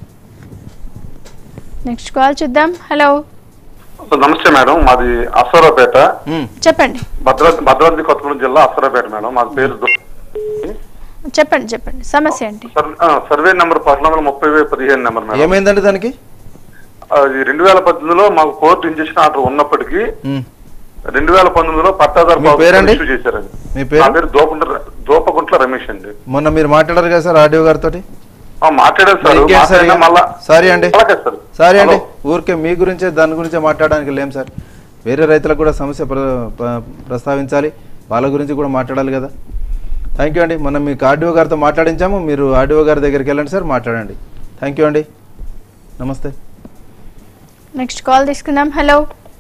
నెక్స్ట్ కాల్ చూద్దాం హలో నమస్తే మేడం మాది అశ్వరావుపేట చెప్పండి భద్రాద్రి భద్రాద్రి కొత్తగూడెం జిల్లా అశ్వరావుపేట మేడం మాది పేరు దో- చెప్పండి చెప్పండి సమస్య ఏంటి సర్- ఆ, సర్వే నెంబర్ పదకొండు వందల ముప్పై పదిహేను నెంబర్ మేడం ఏమైందండి దానికి అది రెండు వేల పద్దెనిమిదిలో మాకు కోర్టు ఇంజక్షన్ ఆర్డర్ ఉన్నప్పటికీ ఉమ్. రెండు వేల పంతొమ్మిదిలో పట్టాదారు మీ పేరండి? ఇష్యూ చేశారండి మీ పేరు? నా పేరు దోపగుంట్ల దోపగుంట్ల రమేష్ అండి మొన్న మీరు మాట్లాడారు కదా సార్ ఆర్డీఓ గారితో ఆ, మాట్లాడారు సార్ మాట్లాడినా మళ్ళా సారీ అండి అలాగే సార్ సారీ అండి హలో. ఊరికే మీ గురించే దాని గురించే మాట్లాడడానికి లేం సార్ వేరే రైతులకు కూడా సమస్య ప్ర- ప్ర- ప్రస్తావించాలి వాళ్ళ గురించి కూడా మాట్లాడాలి కదా థ్యాంక్ యూ అండి మనం మీకు ఆర్డీఓ గారితో మాట్లాడించాము మీరు ఆర్డీఓ గారి దగ్గరికి వెళ్ళండి సార్ మాట్లాడండి థ్యాంక్ యూ అండి నమస్తే నెక్స్ట్ కాల్ తీసుకుందాం హలో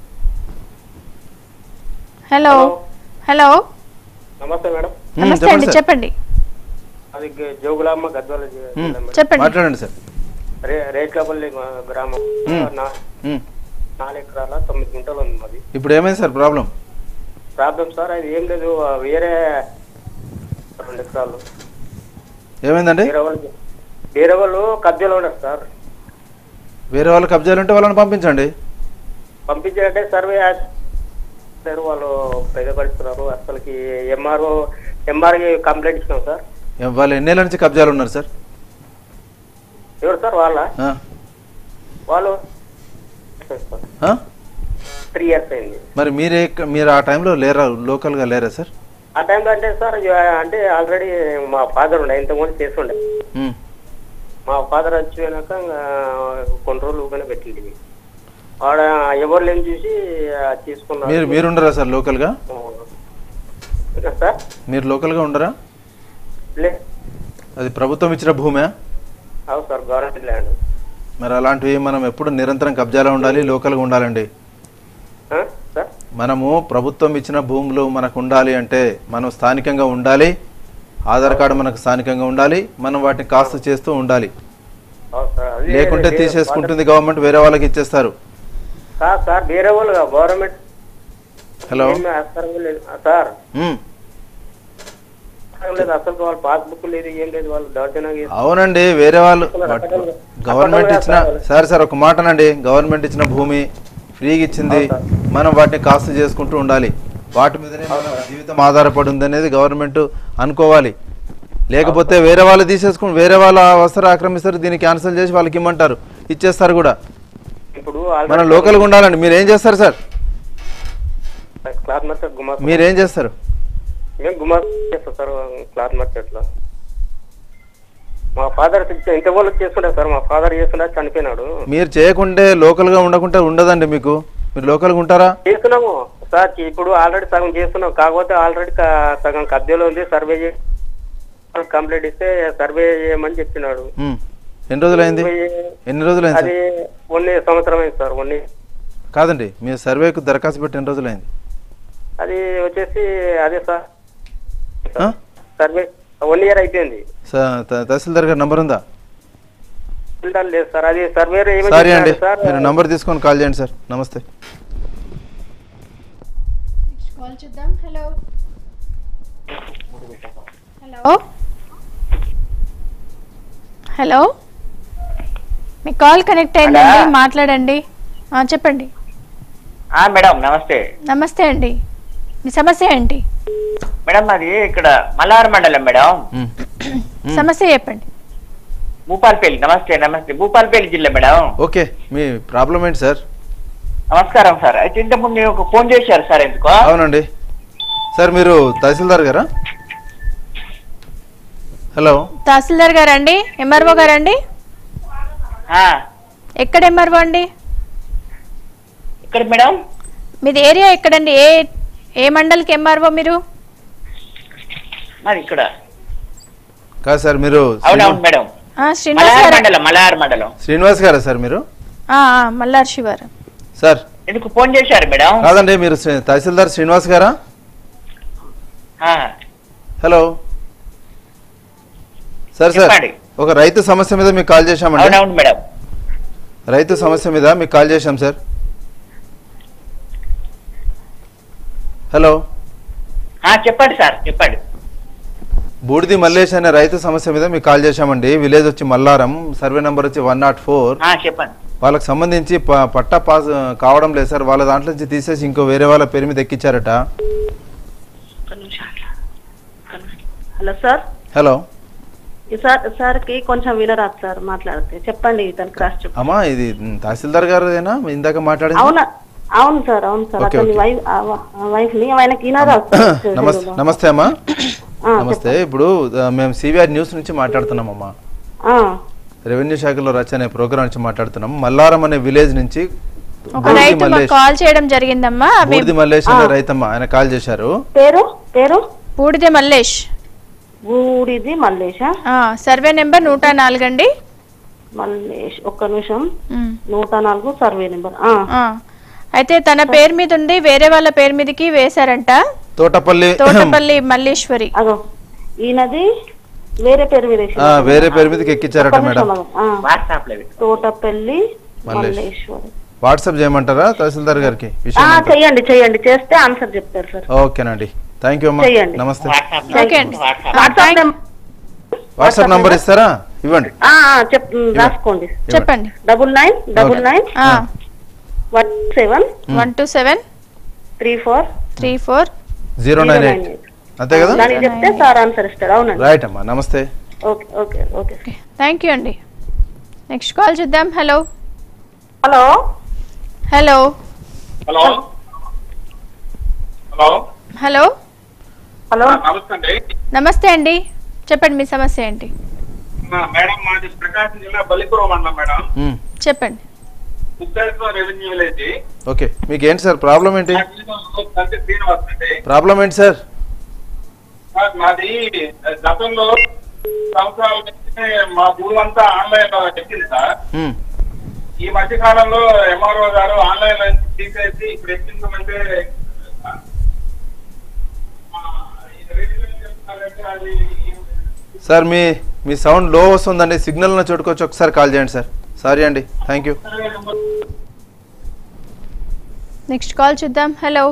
హలో హలో నమస్తే మేడం మ్మ్, నమస్తే చెప్పండి అండి సార్. చెప్పండి అది గ- జోగులాంబ గద్వాల జి- మ్మ్, జిల్లా మేడం. చెప్పండి. మాట్లాడండి సార్ రే రేట్లపల్లి గ్రా- గ్రామం మ్మ్. నా- మ్మ్. నాలుగు ఎకరాల తొమ్మిది గుంటలు ఉంది మాది ఇప్పుడు ఏమైంది సార్ ప్రాబ్లం ప్రాబ్లం సార్ అది ఏం లేదు ఆ వేరే రెండు ఎకరాలు ఏమైందండి వేరే వాళ్ళు వేరే వాళ్ళు కబ్జాలో ఉన్నారు సార్ వేరే వాళ్ళ కబ్జాలు ఉంటే వాళ్ళని పంపించండి పంపించారంటే సర్వే చేస్తారు వాళ్ళు ప్రజపరుస్తున్నారు అసలుకి ఎంఆర్ఓ ఎంఆర్కి కంప్లైంట్ ఇచ్చినాం సార్ ఏ- వాళ్ళు ఎన్నేళ్ళ నుంచి కబ్జాలు ఉన్నారు సార్ ఎవరు సార్ వాళ్ళ ఆ? వాళ్ళు ఆ? త్రీ ఇయర్స్ అయింది మరి మీరే మీరు ఆ టైంలో లేరా లోకల్గా లేరా సార్ ఆ టైంలో అంటే సార్ ఇక అంటే ఆల్రెడీ మా ఫాదర్ ఉండే ఇంతకుముందు చేస్తుండే ఉమ్. మా ఫాదర్ వచ్చిపోయినాక ఇంకా కొన్ని రోజులు ఊగానే పెట్టింది ఆడ ఎవరు లేని చూసి ఆ, తీసుకున్నారు మీరు మీరు ఉండరా సార్ లోకల్గా ఇంకా సార్ మీరు లోకల్గా ఉండరా లే అది ప్రభుత్వం ఇచ్చిన భూమే అవును సార్ గవర్నమెంట్ ల్యాండ్ మరి అలాంటివి మనం ఎప్పుడు నిరంతరం కబ్జాలో ఉండాలి లోకల్గా ఉండాలండి ఆ, సార్ మనము ప్రభుత్వం ఇచ్చిన భూములు మనకు ఉండాలి అంటే మనం స్థానికంగా ఉండాలి ఆధార్ కార్డు మనకు స్థానికంగా ఉండాలి మనం వాటిని కాస్త చేస్తూ ఉండాలి అవును సార్ అది లేకుంటే వేరే- తీసేసుకుంటుంది గవర్నమెంట్ వేరే వాళ్ళకి ఇచ్చేస్తారు కాదు సార్ వేరే వాళ్ళు గవర్నమెంట్ హలో ఏమీ ఆస్కారం లేదు ఆ, సార్ ఉమ్. ఆస్కారం లేదు అసలు వాళ్ళ పాస్బుక్ లేదు ఏం లేదు వాళ్ళు దౌర్జన్యంగా చేస్తున్నారు. అవునండి వేరే వాళ్ళు గవర్నమెంట్ ఇచ్చిన సరే సార్ ఒక మాటనండి గవర్నమెంట్ ఇచ్చిన భూమి ఫ్రీగా ఇచ్చింది మనం వాటిని కాస్త చేసుకుంటూ ఉండాలి వాటి మీదనే మన జీవితం ఆధారపడి ఉంది అనేది గవర్నమెంట్ అనుకోవాలి లేకపోతే వేరే వాళ్ళు తీసేసుకుని వేరే వాళ్ళ అవసరం ఆక్రమిస్తారు దీన్ని క్యాన్సిల్ చేసి వాళ్ళకి ఇమ్మంటారు ఇచ్చేస్తారు కూడా ఇప్పుడు మనం లోకల్గా ఉండాలండి మీరు ఏం చేస్తారు సార్ క్లాత్ మార్కెట్ గుమా మీరు ఏం చేస్తారు మేము గుమా చేస్తాం సార్ క్లాత్ మార్కెట్ లో మా ఫాదర్ ఇంత వాళ్ళు చేస్తుండే సార్ మా ఫాదర్ చేస్తుండే చనిపోయినాడు మీరు చేయకుంటే లోకల్గా ఉండకుంటే ఉండదండి మీకు మీరు లోకల్గా ఉంటారా చేస్తున్నాము సార్ ఇప్పుడు ఆల్రెడీ సగం చేస్తున్నాం కాకపోతే ఆల్రెడీ సగం కబ్జాలో ఉంది సర్వే చేసి కంప్లీట్ ఇస్తే సర్వే చేయమని చెప్పినాడు ఉమ్. ఎన్ని రోజులైంది ఎన్ని రోజులైంది అది సార్ ఒన్ని సంవత్సరం అయింది సార్ ఒన్ని కాదండి మీ సర్వేకు దరఖాస్తు పెట్టి ఎన్ని రోజులైంది అది వచ్చేసి అదే సార్ ఆ? సర్వే వన్ ఇయర్ అయిపోయింది స- త- తహసీల్దార్ గారి నంబర్ ఉందా ఫిల్టర్ లేదు సార్ అది సర్వేర్ ఏమని సారీ అండి చెప్పారు సార్ మీరు నంబర్ తీసుకొని కాల్ చేయండి సార్ నమస్తే కాల్ చూద్దాం హలో హలో హలో మీ కాల్ కనెక్ట్ అయిందండి హలో. మాట్లాడండి ఆ, చెప్పండి ఆ, మేడం నమస్తే నమస్తే అండి మీ సమస్య ఏంటి మేడం అది ఇక్కడ మల్లార్ మండలం మేడం సమస్య చెప్పండి భూపాల్పల్లి నమస్తే నమస్తే భూపాల్పల్లి జిల్లా మేడం ఓకే మీ ప్రాబ్లం ఏంటి సార్ నమస్కారం సార్ అయితే ఇంతకుముందు నేను ఒక ఫోన్ చేశారు సార్ ఎందుకో అవునండి సార్ మీరు తహసీల్దార్ గారా హలో తహసీల్దార్ గారండి ఎంఆర్ఓ గారండి ఆ, ఎక్కడ ఎంఆర్ఓ అండి ఇక్కడ మేడం మీది ఏరియా ఎక్కడండి ఏ ఏ మండలికి ఎంఆర్ఓ మీరు మాది ఇక్కడ కాదు సార్ మీరు అవునవును మేడం ఆ, శ్రీనివాస్ మలయార్ గారు మండలం మలయార్ మండలం శ్రీనివాస్ గారా సార్ మీరు ఆ, ఆ, మల్లార్ శివారు సార్ ఎందుకు ఫోన్ చేశారు మేడం కాదండి మీరు శ్రీ- తహసీల్దార్ శ్రీనివాస్ గారా ఆ, హలో సార్ సార్ చెప్పండి. ఒక రైతు సమస్య మీద మీకు కాల్ చేశామండి అవునవును మేడం రైతు సమస్య మీద మీకు కాల్ చేశాం సార్ హలో ఆ, చెప్పండి సార్ చెప్పండి బూడిది మల్లేష్ అనే రైతు సమస్య మీద మీకు కాల్ చేశామండి విలేజ్ వచ్చి మల్లారం సర్వే నెంబర్ వచ్చి వన్ నాట్ ఫోర్ ఆ, చెప్పండి వాళ్ళకి సంబంధించి ప- పట్టా పాస్ కావడం లేదు సార్ వాళ్ళ దాంట్లో నుంచి తీసేసి ఇంకో వేరే వాళ్ళ పేరు మీద ఎక్కించారట హలో సార్ హలో ఈ సార్ సార్కి కొంచెం వినరాదు సార్ మాట్లాడితే చెప్పండి తనకి రాసి చెప్పండి అమ్మా ఇది మ్, తహసీల్దార్ గారేనా ఇందాక మాట్లాడింది అవునా అవును సార్ అవును సార్ ఓకే, అతని ఓకే. వైఫ్ వైఫ్ ని ఆయనకి వినరాదు సార్ నమస్తే నమస్తే అమ్మా ఆ, నమస్తే ఇప్పుడు ఆ, మేము సివిఆర్ న్యూస్ నుంచి మాట్లాడుతున్నామమ్మా ఆ, రెవెన్యూ శాఖలో రచ అనే ప్రోగ్రామ్ నుంచి మాట్లాడుతున్నాం మల్లారం అనే విలేజ్ నుంచి ఒక బూడిది రైతు మాకు మల్లేష్ కాల్ చేయడం జరిగిందమ్మా అవి బూడిది మల్లేష్ అనే రైతమ్మ ఆయన కాల్ చేశారు పేరు పేరు బూడిదే మల్లేష్ బూడిది మల్లేష ఆ, సర్వే నెంబర్ నూట నాలుగు అండి మల్లేష్ ఒక్క నిమిషం ఉమ్. నూట నాలుగు సర్వే నెంబర్ ఆ, ఆ. అయితే తన పేరు మీద ఉండి వేరే వాళ్ళ పేరు మీదకి వేశారంట తోటపల్లి తోటపల్లి మల్లేశ్వరి అగో ఈయనది వేరే పేరు మీద వేసింది. ఆ, వేరే పేరు మీదకి ఎక్కించారట ఒక్క మేడం నిమిషం అగో. ఆ, వాట్సాప్ లో తోటపల్లి మల్లేష్. మల్లేశ్వరి వాట్సాప్ చేయమంటారా తహసీల్దార్ గారికి ఆ, విషయం ఏంటో? చెయ్యండి చెయ్యండి చేస్తే ఆన్సర్ చెప్తారు సార్ ఓకేనండి థ్యాంక్ యూ అమ్మా చెయ్యండి. నమస్తే ఓకే అండి వాట్సాప్ నెంబర్ వాట్సాప్ నంబర్ ఇస్తారా ఇవ్వండి ఆ, ఆ, చెప్ రాసుకోండి చెప్పండి double nine double okay. Nine one seven one two seven three four three four zero nine eight అంతే కదా దానికి చెప్తే సార్ ఆన్సర్ ఇస్తారు అవునండి రైట్ అమ్మా నమస్తే okay okay okay thank you అండి నెక్స్ట్ కాల్ చూద్దాం hello hello hello hello hello hello hello నమస్తే అండి నమస్తే అండి చెప్పండి మీ సమస్య ఏంటి ఆ, మేడం మాది ప్రకాశం జిల్లా బల్లిపురం మండలం మేడం మ్మ్. చెప్పండి ఉత్తరతో రెవెన్యూ విలేజ్ ఓకే మీకు ఏంటి సార్ ప్రాబ్లం ఏంటి తండ్రి శ్రీనివాస్ అండి ప్రాబ్లం ఏంటి సార్ సార్ మాది గతంలో సంవత్సరాల నుంచి మా భూమి అంతా ఆన్లైన్ లో ఎక్కింది సార్ మ్మ్. ఈ మధ్య కాలంలో ఎంఆర్ఓ గారు ఆన్లైన్ లో నుంచి తీసేసి ఇప్పుడు ఎక్కించమంటే ఆ, ఈ రెవెన్యూ చెప్తున్నారంటే అది సార్ మీ మీ సౌండ్ లో వస్తుందండి సిగ్నల్ ఉన్న చోటుకొచ్చి ఒకసారి కాల్ చేయండి సార్ సారీ అండి థ్యాంక్ యూ నెక్స్ట్ కాల్ చూద్దాం హలో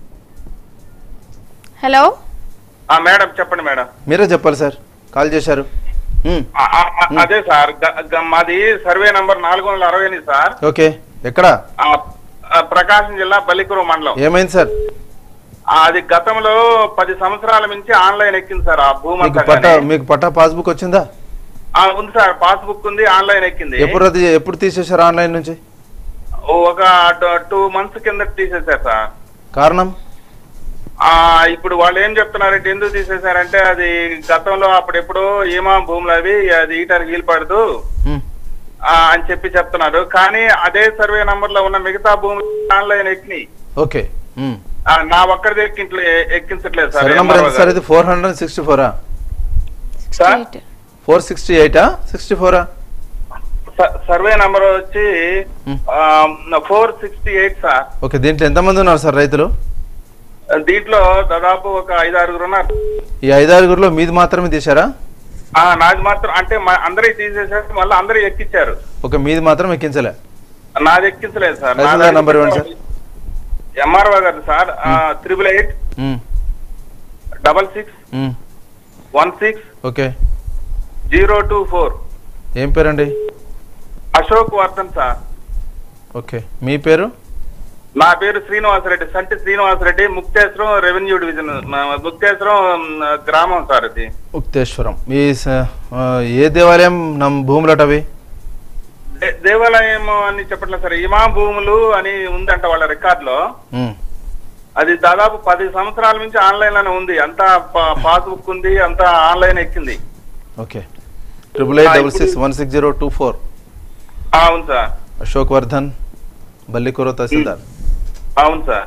హలో ఆ, మేడం చెప్పండి మేడం మీరే చెప్పాలి సార్ కాల్ చేశారు మ్మ్. ఆ, ఆ, ఆ, అదే సార్ గ- గ- మాది సర్వే నంబర్ నాలుగు వందల అరవై ఎనిమిది సార్ ఓకే ఎక్కడ ఆ, ఆ, ప్రకాశం జిల్లా బల్లికురు మండలం ఏమైంది సార్ ఆ, అది గతంలో పది సంవత్సరాల నుంచి ఆన్లైన్ ఎక్కింది సార్ ఆ భూమి మీకు అంతా పట్టా కానీ. మీకు పట్టా పాస్బుక్ వచ్చిందా ఆ, ఉంది సార్ పాస్బుక్ ఉంది ఆన్లైన్ ఎక్కింది ఎప్పుడు అది ఎప్పుడు తీసేశారు ఆన్లైన్ నుంచి ఓ, ఒక టూ మంత్స్ కింద తీసేశారు సార్ కారణం ఆ ఇప్పుడు వాళ్ళు ఏం చెప్తున్నారంటే ఎందుకు తీసేశారంటే అది గతంలో అప్పుడు ఎప్పుడో ఏమా భూములు అవి అది ఈయటానికి వీలు పడదు మ్మ్. ఆ, అని చెప్పి చెప్తున్నారు కానీ అదే సర్వే నంబర్ లో ఉన్న మిగతా భూములు ఆన్లైన్ ఎక్కినాయి ఓకే మ్మ్. ఆ, నా ఒక్కడిది ఎక్కించలే ఎక్కించట్లేదు సార్ సరే నంబర్ MRO ఎంత సార్ గారు. ఇది ఫోర్ హండ్రెడ్ సిక్స్టీ ఫోరా సార్ ఫోర్ సిక్స్టీ ఎయిటా సిక్స్టీ ఫోరా స- సర్వే నంబర్ వచ్చి four sixty eight sir okay దీంట్లో ఎంతమంది ఉన్నారు సార్ రైతులు దీంట్లో దాదాపు ఒక ఐదు ఆరుగురు ఉన్నారు ఈ ఐదారుగురిలో మీది మాత్రమే తీశారా ఆ, నాది మాత్రం అంటే మా- అందరికి తీసేసారు మళ్ళీ అందరూ ఎక్కించారు ఒక మీది మాత్రం ఎక్కించలే నాది ఎక్కించలేదు సార్ తహసీల్దార్ నంబర్ ఇవ్వండి సార్ ఎంఆర్ఓ గారు సార్ త్రిబుల్ ఎయిట్ మ్మ్. డబల్ సిక్స్ మ్మ్. One six okay zero two four ఏం పేరండి అశోక్ వర్ధన్ సార్ ఓకే మీ పేరు నా పేరు శ్రీనివాసరెడ్డి సంటి శ్రీనివాసరెడ్డి ముక్తేశ్వరం రెవెన్యూ డివిజన్ మ- ముక్తేశ్వరం మ్, గ్రామం సార్ ఇది ముక్తేశ్వరం మీ స- ఆ, ఏ దేవాలయం నమ్ భూములట అవి దే- దేవాలయం అని చెప్పట్లేదు సార్ ఇమాం భూములు అని ఉందంట వాళ్ళ రికార్డ్ లో మ్మ్. అది దాదాపు పది సంవత్సరాల నుంచి ఆన్లైన్ లోనే ఉంది అంతా పా- పాస్బుక్ ఉంది అంతా ఆన్లైన్ ఎక్కింది okay triple eight double six one six zero two four ఆ, అవును సార్ అశోక్ వర్ధన్ బల్లికూర తహసీల్దార్ అవును sir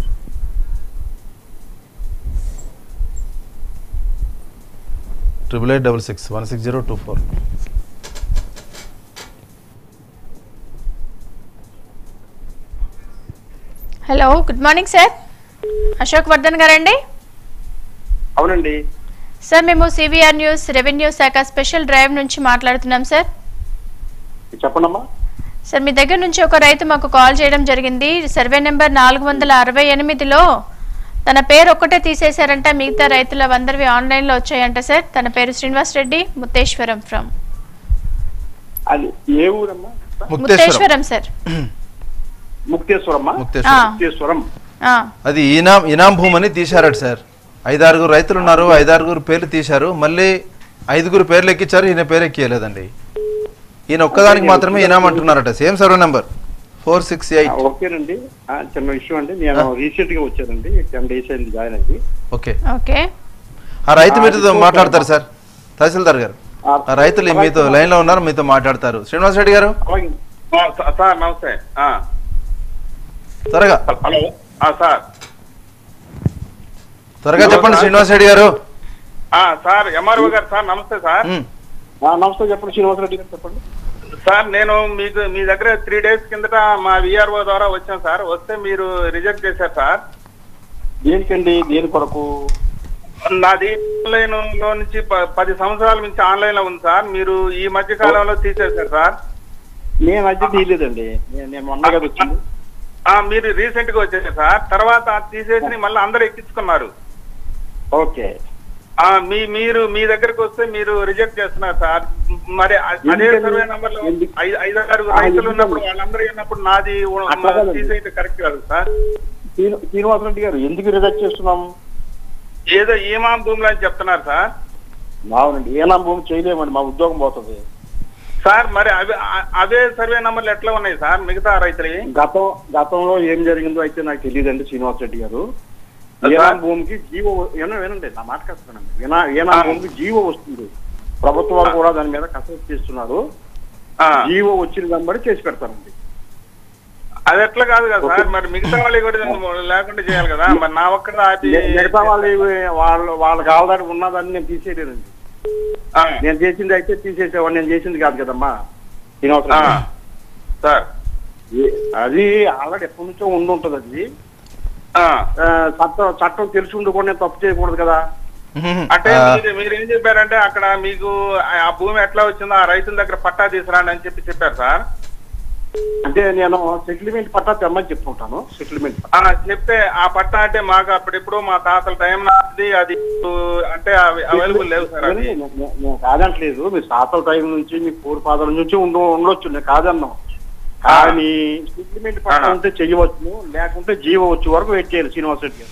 triple eight double six one six zero two four hello good morning sir Ashok Vardhan గారండి అవునండి సార్ మేము సివిఆర్ న్యూస్ రెవెన్యూ శాఖ స్పెషల్ డ్రైవ్ నుంచి మాట్లాడుతున్నాం సార్ చెప్పండమ్మా సార్ మీ దగ్గర నుంచి ఒక రైతు మాకు కాల్ చేయడం జరిగింది సర్వే నెంబర్ నాలుగు వందల అరవై ఎనిమిదిలో తన పేరు ఒక్కటే తీసేశారంట మిగతా రైతుల అందరివి ఆన్లైన్లో వచ్చాయంట సార్ తన పేరు శ్రీనివాస్ రెడ్డి ముత్తేశ్వరం ఫ్రమ్ అది ఏ ఊరమ్మా ముత్తేశ్వరం సార్ ముక్తేశ్వరమ్మా ముక్తేశ్వరం. ముక్తేశ్వరం ఆ, అది ఈనాం ఇనాం భూమని తీశారట సార్ ఐదారుగురు రైతులు ఉన్నారు ఐదారుగురు పేర్లు తీశారు మళ్ళీ ఐదుగురు పేర్లు ఎక్కించారు ఈయన పేరు ఎక్కియలేదండి ఈయన ఒక్కదానికి మాత్రమే ఇనాం అంటున్నారట same survey number four six ఆ, ఎయిట్ ఓకేనండి ఆ, చిన్న విషయం అండి నేను రీసెంట్ గా వచ్చానండి టెన్ డేస్ అయింది జాయిన్ అయ్యి ఓకే ఓకే ఆ రైతు మీతో మాట్లాడతారు సార్ తహసీల్దార్ గారు ఆ రైతులు మీతో లైన్ లో ఉన్నారు మీతో మాట్లాడతారు శ్రీనివాస్ రెడ్డి గారు ఆ, స- సార్ నమస్తే ఆ. త్వరగా హలో ఆ, సార్ త్వరగా చెప్పండి శ్రీనివాస్ రెడ్డి గారు ఆ, సార్ ఎంఆర్ఓ గారు సార్ నమస్తే సార్ నమస్తే చెప్పండి శ్రీనివాసరెడ్డి గారు చెప్పండి సార్ నేను మీకు మీ దగ్గర త్రీ డేస్ కిందట మా విఆర్ఓ ద్వారా వచ్చాను సార్ వస్తే మీరు రిజెక్ట్ చేశారు సార్ దేనికండి దేని కొరకు నాది ఆన్లైన్ లో నుంచి ప- పది సంవత్సరాల నుంచి ఆన్లైన్ లో ఉంది సార్ మీరు ఈ మధ్య కాలంలో తీసేశారు సార్ నేను అద్దె తీయలేదండి నేను నేను మొన్న కదా వచ్చింది ఆ, మీరు రీసెంట్ గా వచ్చారు సార్ తర్వాత తీసేసి మళ్ళీ అందరూ ఎక్కించుకున్నారు ఓకే ఆ, మీ మీరు మీ దగ్గరకు వస్తే మీరు రిజెక్ట్ చేస్తున్నారు సార్ మరి అ- అదే ఎందుకని? సర్వే నంబర్ లో ఎందుకు? ఐదు ఐదు ఆరు ఆ, రైతులు ఎందుకని? ఉన్నప్పుడు వాళ్ళందరూ ఉన్నప్పుడు నాది ఉ- అట్లా కాదండి. తీసేయడం కరెక్ట్ కాదు సార్ శ్రీను- శ్రీనివాసరెడ్డి గారు ఎందుకు రిజెక్ట్ చేస్తున్నాము ఏదో ఈమాం భూములు అని చెప్తున్నారు సార్ అవునండి ఏనా భూమి చేయలేమండి మా ఉద్యోగం పోతుంది సార్ మరి అవే అ- అవే సర్వే నంబర్లు ఎట్లా ఉన్నాయి సార్ మిగతా రైతులవి గతం గతంలో ఏం జరిగిందో అయితే నాకు తెలియదండి శ్రీనివాస్ రెడ్డి గారు ఏనా భూమికి జీవో ఏనా వినండి నా మాట కస్తానండి ఏనా ఏనా భూమికి జీవో వస్తుంది ప్రభుత్వాలు కూడా దాని మీద కసరత్తు చేస్తున్నారు జీవో వచ్చిన వెంబడి చేసి పెడతారండి అది ఎట్లా కాదు కదా సార్ మరి మిగతా వాళ్ళకి కూడా లేకుండా చేయాలి కదా మరి నా ఒక్కడ ఆపి మిగ- మిగతా వాళ్ళు ఇవి వాళ్ళు వాళ్ళకి ఆల్రెడీ ఉన్నదాన్ని నేను తీసేయలేదండి నేను చేసింది అయితే తీసేసేవాడిని నేను చేసింది కాదు కదమ్మా శ్రీనివాస్ రెడ్డి గారు. సార్ ఏ- అది ఆల్రెడీ ఎప్పటి నుంచో ఉండి ఉంటుంది అది ఆ, చట్టం చట్టం తెలిసి ఉండి కూడా నేను తప్పు చేయకూడదు కదా అంటే మీరు మీరు ఏం చెప్పారంటే అక్కడ మీకు ఆ- ఆ భూమి ఎట్లా వచ్చిందో ఆ రైతుల దగ్గర పట్టా తీసుకురండి అని చెప్పి చెప్పారు సార్ అంటే నేను సెటిల్మెంట్ పట్టా తెమ్మని చెప్పుకుంటాను సెటిల్మెంట్ ఆ, చెప్తే ఆ పట్టా అంటే మాకు అప్పుడెప్పుడు మా తాతల టైం నాది అది ఇప్పుడు అంటే అవైలబుల్ లేవు సార్ అది నేను నేను కాదంటలేదు మీ తాతల టైం నుంచి మీ పూర్వపాదల నుంచి ఉండ ఉండొచ్చు నేను కాదన్నాం కానీ సెటిల్మెంట్ పట్టా ఉంటే చెయ్యవచ్చు లేకుంటే జీవో వచ్చే వరకు వెయిట్ చేయాలి శ్రీనివాస్ రెడ్డి గారు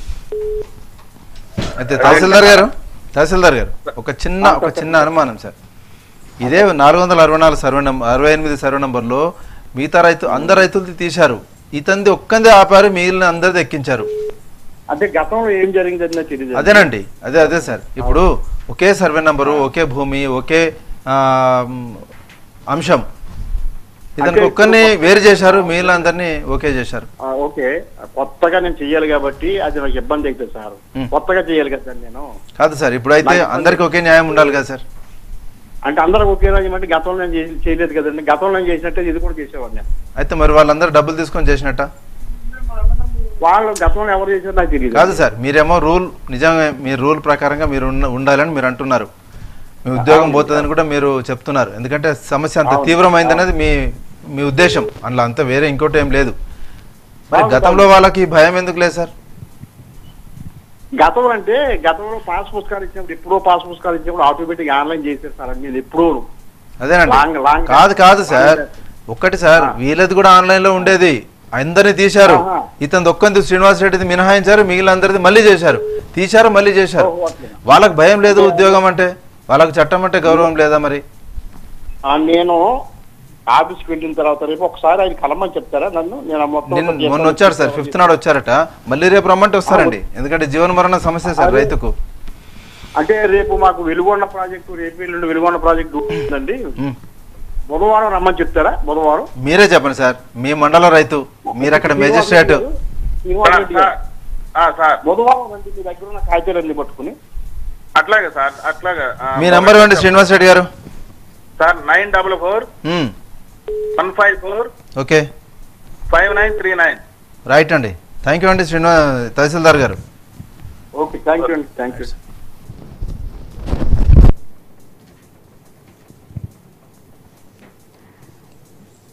అయితే తహసీల్దార్ గారు తహసీల్దార్ గారు ఒక చిన్న ఒక చిన్న అనుమానం సార్ ఇదే నాలుగు వందల అరవై నాలుగు సర్వే నంబర్ అరవై ఎనిమిది సర్వే నంబర్లో మిగతా రైతు అందరు రైతులది తీశారు ఇతంది ఒక్కందే ఆపారు మిగిలిన అందరిది ఎక్కించారు అంటే గతంలో ఏం జరిగిందని నాకు తెలియదు అదేనండి అదే అదే సార్ ఇప్పుడు ఒకే సర్వే నంబరు ఒకే భూమి ఒకే ఆ, మ్, అంశం ఇతనికి అంటే ఒక్కరిని వేరు చేశారు మిగిలిన అందరినీ ఓకే చేశారు ఆ, ఓకే కొత్తగా నేను చెయ్యాలి కాబట్టి అది నాకు ఇబ్బంది అవుతుంది సార్ ఉం. కొత్తగా చేయాలి కదా సార్ నేను కాదు సార్ ఇప్పుడైతే నాకు ఇబ్బంది- అందరికి ఒకే న్యాయం ఉండాలి కదా సార్ అంటే అందరూ ఒకే రాజ్యం అంటే గతంలో నేను చేసి- చేయలేదు కదండి గతంలో నేను చేసినట్టే ఇది కూడా చేసేవాడిని నేను. అయితే మరి వాళ్ళందరూ డబ్బులు తీసుకొని చేసినట్ట వాళ్ళు గతంలో ఎవరు చేశారో నాకు తెలియదు కాదు సార్ మీరేమో రూల్ నిజంగా మీ రూల్ ప్రకారంగా మీరు ఉన్న- ఉండాలని మీరు అంటున్నారు మీ ఉద్యోగం పోతుందని కూడా మీరు చెప్తున్నారు ఎందుకంటే సమస్య అంత అవును. తీవ్రమైందనేది మీ మీ ఉద్దేశం అందులో అంత వేరే ఇంకోటి ఏం లేదు మరి గతంలో వాళ్ళకి భయం ఎందుకు లేదు సార్ గతంలో అంటే గతంలో పాస్ పుస్తకాలు ఇచ్చినప్పుడు ఎప్పుడో పాస్ పుస్తకాలు ఇచ్చినప్పుడు ఆటోమేటిక్ ఆన్లైన్ చేశారు సార్ నేను ఎప్పుడూ అదేనండి లాంగ్ లాంగ్ కాదు కాదు సార్ ఒక్కటి సార్ వీళ్ళది కూడా ఆన్లైన్ లో ఉండేది అందరినీ తీశారు ఆహా. ఇతను ఒక్కంది శ్రీనివాస్ రెడ్డిది మినహాయించారు మిగిలినందరిది మళ్ళీ చేశారు తీశారు మళ్ళీ చేశారు వాళ్ళకి భయం లేదు ఉద్యోగం అంటే వాళ్ళకి చట్టం అంటే గౌరవం లేదా మరి ఆ, నేను ఆఫీస్కి వెళ్ళిన తర్వాత రేపు ఒకసారి ఆయన కలమని చెప్తారా నన్ను నేను ఆ మొత్తం నిన్న అంతా మొన్న వచ్చారు సార్ ఫిఫ్త్ నాడు వచ్చారట మళ్ళీ రేపు రమ్మంటే వస్తారండి ఎందుకంటే జీవన మరణ సమస్య సార్ రైతుకు అంటే రేపు మాకు వెలుగొండ ప్రాజెక్టు రేపు ఎల్లుండి వెలుగొండ ప్రాజెక్టు ఉందండి ఉమ్. బుధవారం రమ్మని చెప్తారా బుధవారం మీరే చెప్పండి సార్ మీ మండల రైతు మీరు అక్కడ మేజిస్ట్రేట్ శ్రీనివాస్ రెడ్డి గారు. ఆ, సార్ బుధవారం రండి మీ దగ్గర ఉన్న కాగితాలన్నీ పట్టుకుని అట్లాగే సార్ అట్లాగే ఆ, మీ నంబర్ ఇవ్వండి శ్రీనివాస్ రెడ్డి గారు sir nine double four um, one five four okay five nine three nine right అండి థ్యాంక్ యూ అండి శ్రీనివాస్ తహసీల్దార్ గారు ఓకే థ్యాంక్ యూ అండి థ్యాంక్ యూ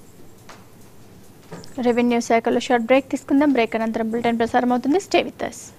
రెవెన్యూ శాఖలో షార్ట్ బ్రేక్ తీసుకుందాం బ్రేక్ అనంతరం బులెటిన్ ప్రసారం అవుతుంది స్టే విత్ అస్